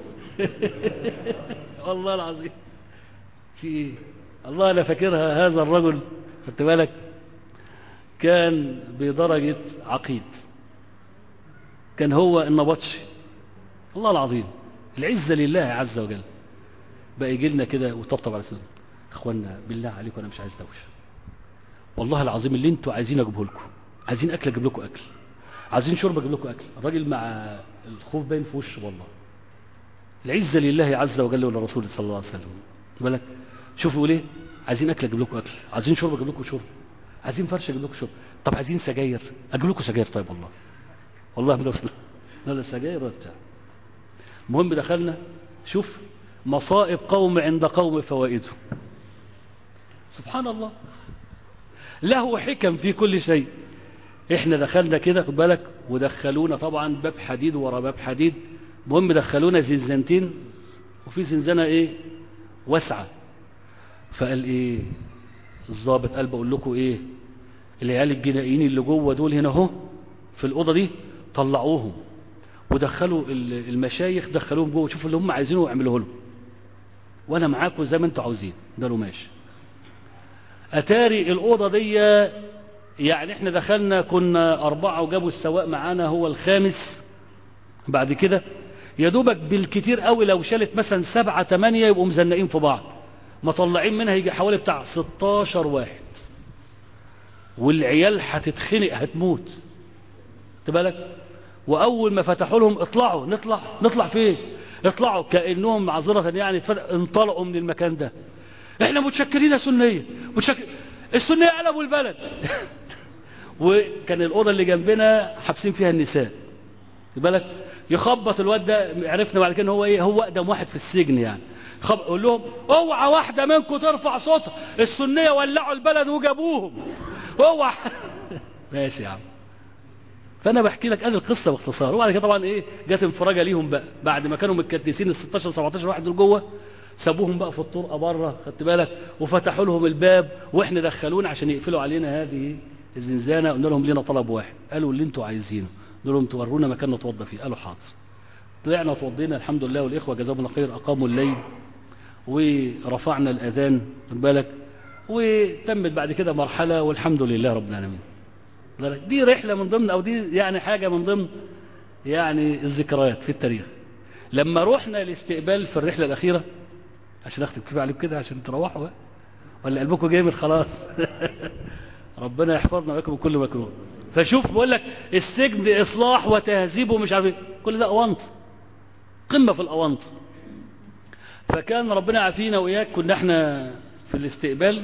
والله العظيم في ايه الله انا فاكرها هذا الرجل خدت بالك كان بدرجه عقيد كان هو النبطشي الله العظيم العزه لله عز وجل بقى يجي لنا كده وطبطب على سنه اخوانا بالله عليكم انا مش عايز دوشه والله العظيم اللي انتوا عايزين اجيبه لكم عايزين اكل اجيب لكم اكل عايزين شرب اجيب لكم اكل الراجل مع الخوف باين في وشه والله العزه لله عز وجل ولرسوله صلى الله عليه وسلم بالك شوفوا يقول ايه عايزين اكل اجيب لكم اكل عايزين شرب اجيب لكم شرب عايزين فرش اجيب لكم شرب طب عايزين سجاير اجيب لكم سجاير طيب والله والله ما وصل لا لا سجاير ولا بتاع المهم دخلنا شوف مصائب قوم عند قوم فوائده سبحان الله له حكم في كل شيء احنا دخلنا كده خد بالك ودخلونا طبعا باب حديد ورا باب حديد المهم دخلونا زنزانتين وفي زنزانه ايه واسعه فقال ايه الضابط قال بقول لكم ايه العيال الجنائيين اللي جوه دول هنا اهو في الاوضه دي طلعوهم ودخلوا المشايخ دخلوهم جوه شوفوا اللي هم عايزينه اعملوه لهم وانا معاكم زي ما انتوا عاوزين قالوا ماشي اتاري الاوضه دي يعني احنا دخلنا كنا اربعه وجابوا السواق معانا هو الخامس بعد كده يا دوبك بالكتير قوي لو شالت مثلا سبعة تمانية يبقوا مزنقين في بعض مطلعين منها يجي حوالي بتاع 16 واحد والعيال هتتخنق هتموت بالك واول ما فتحوا لهم اطلعوا نطلع نطلع فين اطلعوا كانهم معذره يعني انطلقوا من المكان ده احنا متشكرين يا سنيه متشكر السنيه قلبوا البلد وكان الاوضه اللي جنبنا حابسين فيها النساء بالك يخبط الواد ده عرفنا بعد كده ان هو ايه هو اقدم واحد في السجن يعني خب... قول لهم اوعى واحده منكم ترفع صوتها السنيه ولعوا البلد وجابوهم اوعى ماشي يا عم فانا بحكي لك ادي القصه باختصار وبعد كده طبعا ايه جت انفراجه ليهم بقى بعد ما كانوا متكدسين ال 16 17 واحد دول جوه سابوهم بقى في الطرقه بره خدت بالك وفتحوا لهم الباب واحنا دخلونا عشان يقفلوا علينا هذه الزنزانه قلنا لهم لنا طلب واحد قالوا اللي انتوا عايزينه قلنا لهم تورونا مكان نتوضى فيه قالوا حاضر طلعنا اتوضينا الحمد لله والاخوه جزاهم الله خير اقاموا الليل ورفعنا الاذان خد بالك وتمت بعد كده مرحله والحمد لله رب العالمين بالك؟ دي رحلة من ضمن أو دي يعني حاجة من ضمن يعني الذكريات في التاريخ لما رحنا الاستقبال في الرحلة الأخيرة عشان أختم كيف عليكم كده عشان تروحوا بقى ولا قلبكم جامد خلاص ربنا يحفظنا وياكم من كل مكروه فشوف بقول لك السجن إصلاح وتهذيب ومش عارف ايه كل ده أونط قمة في الأونط فكان ربنا عافينا وإياك كنا احنا في الاستقبال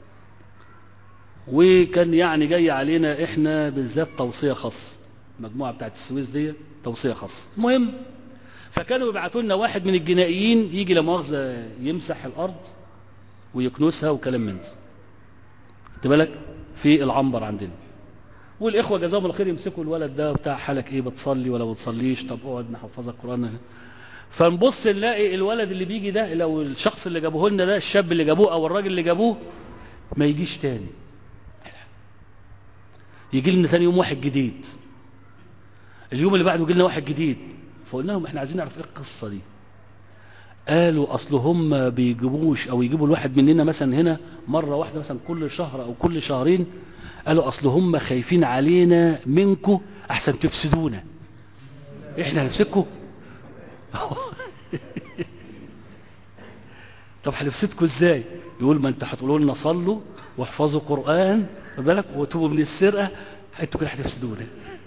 وكان يعني جاي علينا احنا بالذات توصية خاص المجموعة بتاعت السويس دي توصية خاص المهم فكانوا يبعتوا لنا واحد من الجنائيين يجي لمؤاخذة يمسح الأرض ويكنسها وكلام من ده خدت بالك في العنبر عندنا والإخوة جزاهم الله خير يمسكوا الولد ده بتاع حالك ايه بتصلي ولا بتصليش طب اقعد نحفظك قرآن فنبص نلاقي الولد اللي بيجي ده لو الشخص اللي جابوه لنا ده الشاب اللي جابوه او الراجل اللي جابوه ما يجيش تاني يجي لنا ثاني يوم واحد جديد اليوم اللي بعده يجي لنا واحد جديد فقلنا لهم احنا عايزين نعرف ايه القصه دي قالوا اصل هم بيجيبوش او يجيبوا الواحد مننا مثلا هنا مره واحده مثلا كل شهر او كل شهرين قالوا اصل هم خايفين علينا منكم احسن تفسدونا احنا هنمسككم طب هنفسدكم ازاي يقول ما انت هتقولوا لنا صلوا واحفظوا قران خد بالك وتوبوا من السرقه انتوا كده هتفسدونا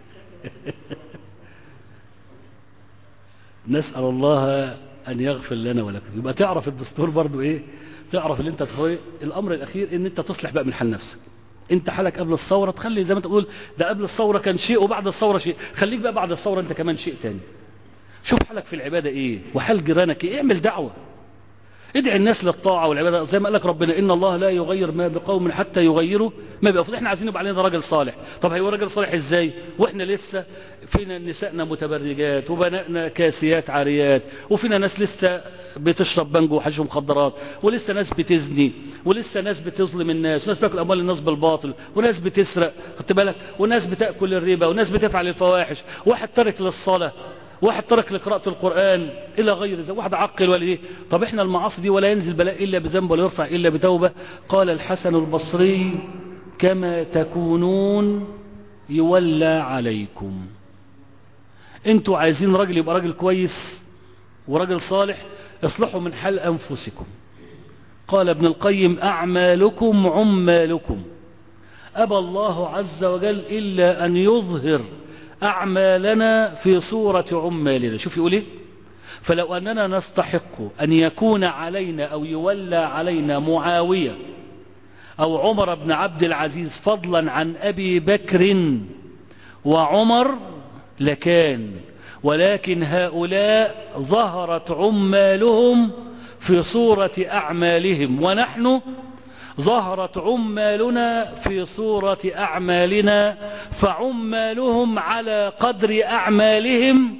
نسال الله ان يغفر لنا ولكم يبقى تعرف الدستور برضو ايه تعرف اللي انت تخوي الامر الاخير ان انت تصلح بقى من حال نفسك انت حالك قبل الثوره تخلي زي ما انت بتقول ده قبل الثوره كان شيء وبعد الثوره شيء خليك بقى بعد الثوره انت كمان شيء تاني شوف حالك في العباده ايه وحال جيرانك ايه اعمل دعوه ادعي الناس للطاعة والعبادة زي ما قال لك ربنا إن الله لا يغير ما بقوم حتى يغيروا ما بقى احنا عايزين يبقى علينا راجل صالح طب هيبقى راجل صالح ازاي واحنا لسه فينا نسائنا متبرجات وبناتنا كاسيات عاريات وفينا ناس لسه بتشرب بنجو وحشيش مخدرات ولسه ناس بتزني ولسه ناس بتظلم الناس وناس بتاكل اموال الناس بالباطل وناس بتسرق خدت بالك وناس بتاكل الربا وناس بتفعل الفواحش واحد ترك للصلاه واحد ترك لقراءة القرآن إلى غير ذلك واحد عقل ولا إيه طب إحنا المعاصي دي ولا ينزل بلاء إلا بذنب ولا يرفع إلا بتوبة قال الحسن البصري كما تكونون يولى عليكم انتوا عايزين راجل يبقى راجل كويس وراجل صالح اصلحوا من حال أنفسكم قال ابن القيم أعمالكم عمالكم أبى الله عز وجل إلا أن يظهر أعمالنا في صورة عمالنا شوف يقول إيه فلو أننا نستحق أن يكون علينا أو يولى علينا معاوية أو عمر بن عبد العزيز فضلا عن أبي بكر وعمر لكان ولكن هؤلاء ظهرت عمالهم في صورة أعمالهم ونحن ظهرت عمالنا في صورة أعمالنا فعمالهم على قدر أعمالهم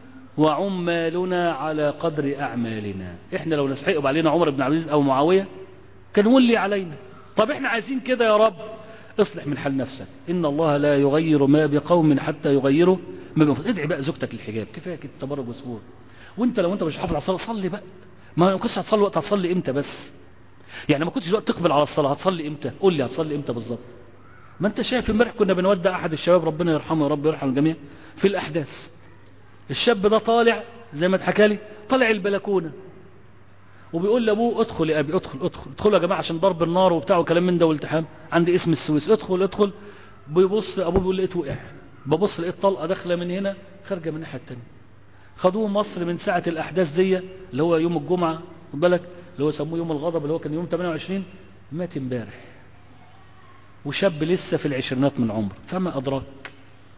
وعمالنا على قدر أعمالنا إحنا لو نسحقوا علينا عمر بن عبد العزيز أو معاوية كان ولي علينا طب إحنا عايزين كده يا رب اصلح من حال نفسك إن الله لا يغير ما بقوم حتى يغيروا ما بقوم ادعي بقى زوجتك الحجاب كفاية كده تبرج وسهول وانت لو انت مش حافظ على الصلاة صلي بقى ما كنتش هتصلي وقت هتصلي امتى بس يعني ما كنتش وقت تقبل على الصلاة هتصلي امتى قول لي هتصلي امتى بالظبط ما انت شايف امبارح كنا بنودع احد الشباب ربنا يرحمه يا رب يرحم الجميع في الاحداث الشاب ده طالع زي ما اتحكى لي طالع البلكونه وبيقول لابوه ادخل يا ابي ادخل ادخل ادخلوا يا جماعه عشان ضرب النار وبتاع وكلام من ده والتحام عند اسم السويس ادخل ادخل بيبص ابوه بيقول لقيت وقع ببص لقيت طلقه داخله من هنا خارجه من الناحيه الثانيه خدوه مصر من ساعه الاحداث دي اللي هو يوم الجمعه خد بالك اللي هو سموه يوم الغضب اللي هو كان يوم 28 مات امبارح وشاب لسه في العشرينات من عمره فما أدراك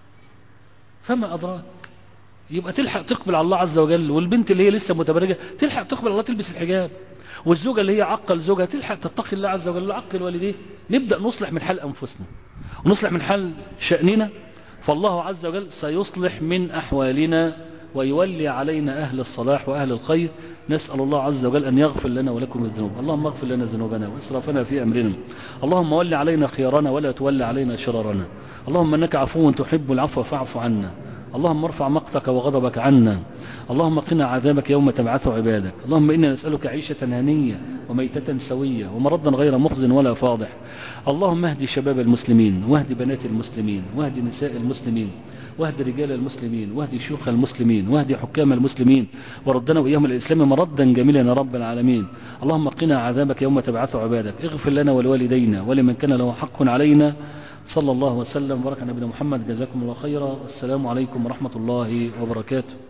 فما أدراك يبقى تلحق تقبل على الله عز وجل والبنت اللي هي لسه متبرجة تلحق تقبل على الله تلبس الحجاب والزوجة اللي هي عقل زوجها تلحق تتقي الله عز وجل عقل والديه نبدأ نصلح من حال أنفسنا ونصلح من حال شأننا فالله عز وجل سيصلح من أحوالنا ويولي علينا أهل الصلاح وأهل الخير نسأل الله عز وجل أن يغفر لنا ولكم الذنوب اللهم اغفر لنا ذنوبنا وإسرافنا في أمرنا اللهم ول علينا خيارنا ولا تول علينا شرارنا اللهم أنك عفو تحب العفو فاعف عنا اللهم ارفع مقتك وغضبك عنا اللهم قنا عذابك يوم تبعث عبادك اللهم إنا نسألك عيشة هنية وميتة سوية ومردا غير مخز ولا فاضح اللهم اهد شباب المسلمين واهد بنات المسلمين واهد نساء المسلمين واهد رجال المسلمين واهد شيوخ المسلمين واهد حكام المسلمين وردنا وإياهم الإسلام مردا جميلا يا رب العالمين اللهم قنا عذابك يوم تبعث عبادك اغفر لنا ولوالدينا ولمن كان له حق علينا صلى الله وسلم وبارك على نبينا محمد جزاكم الله خيرا والسلام عليكم ورحمة الله وبركاته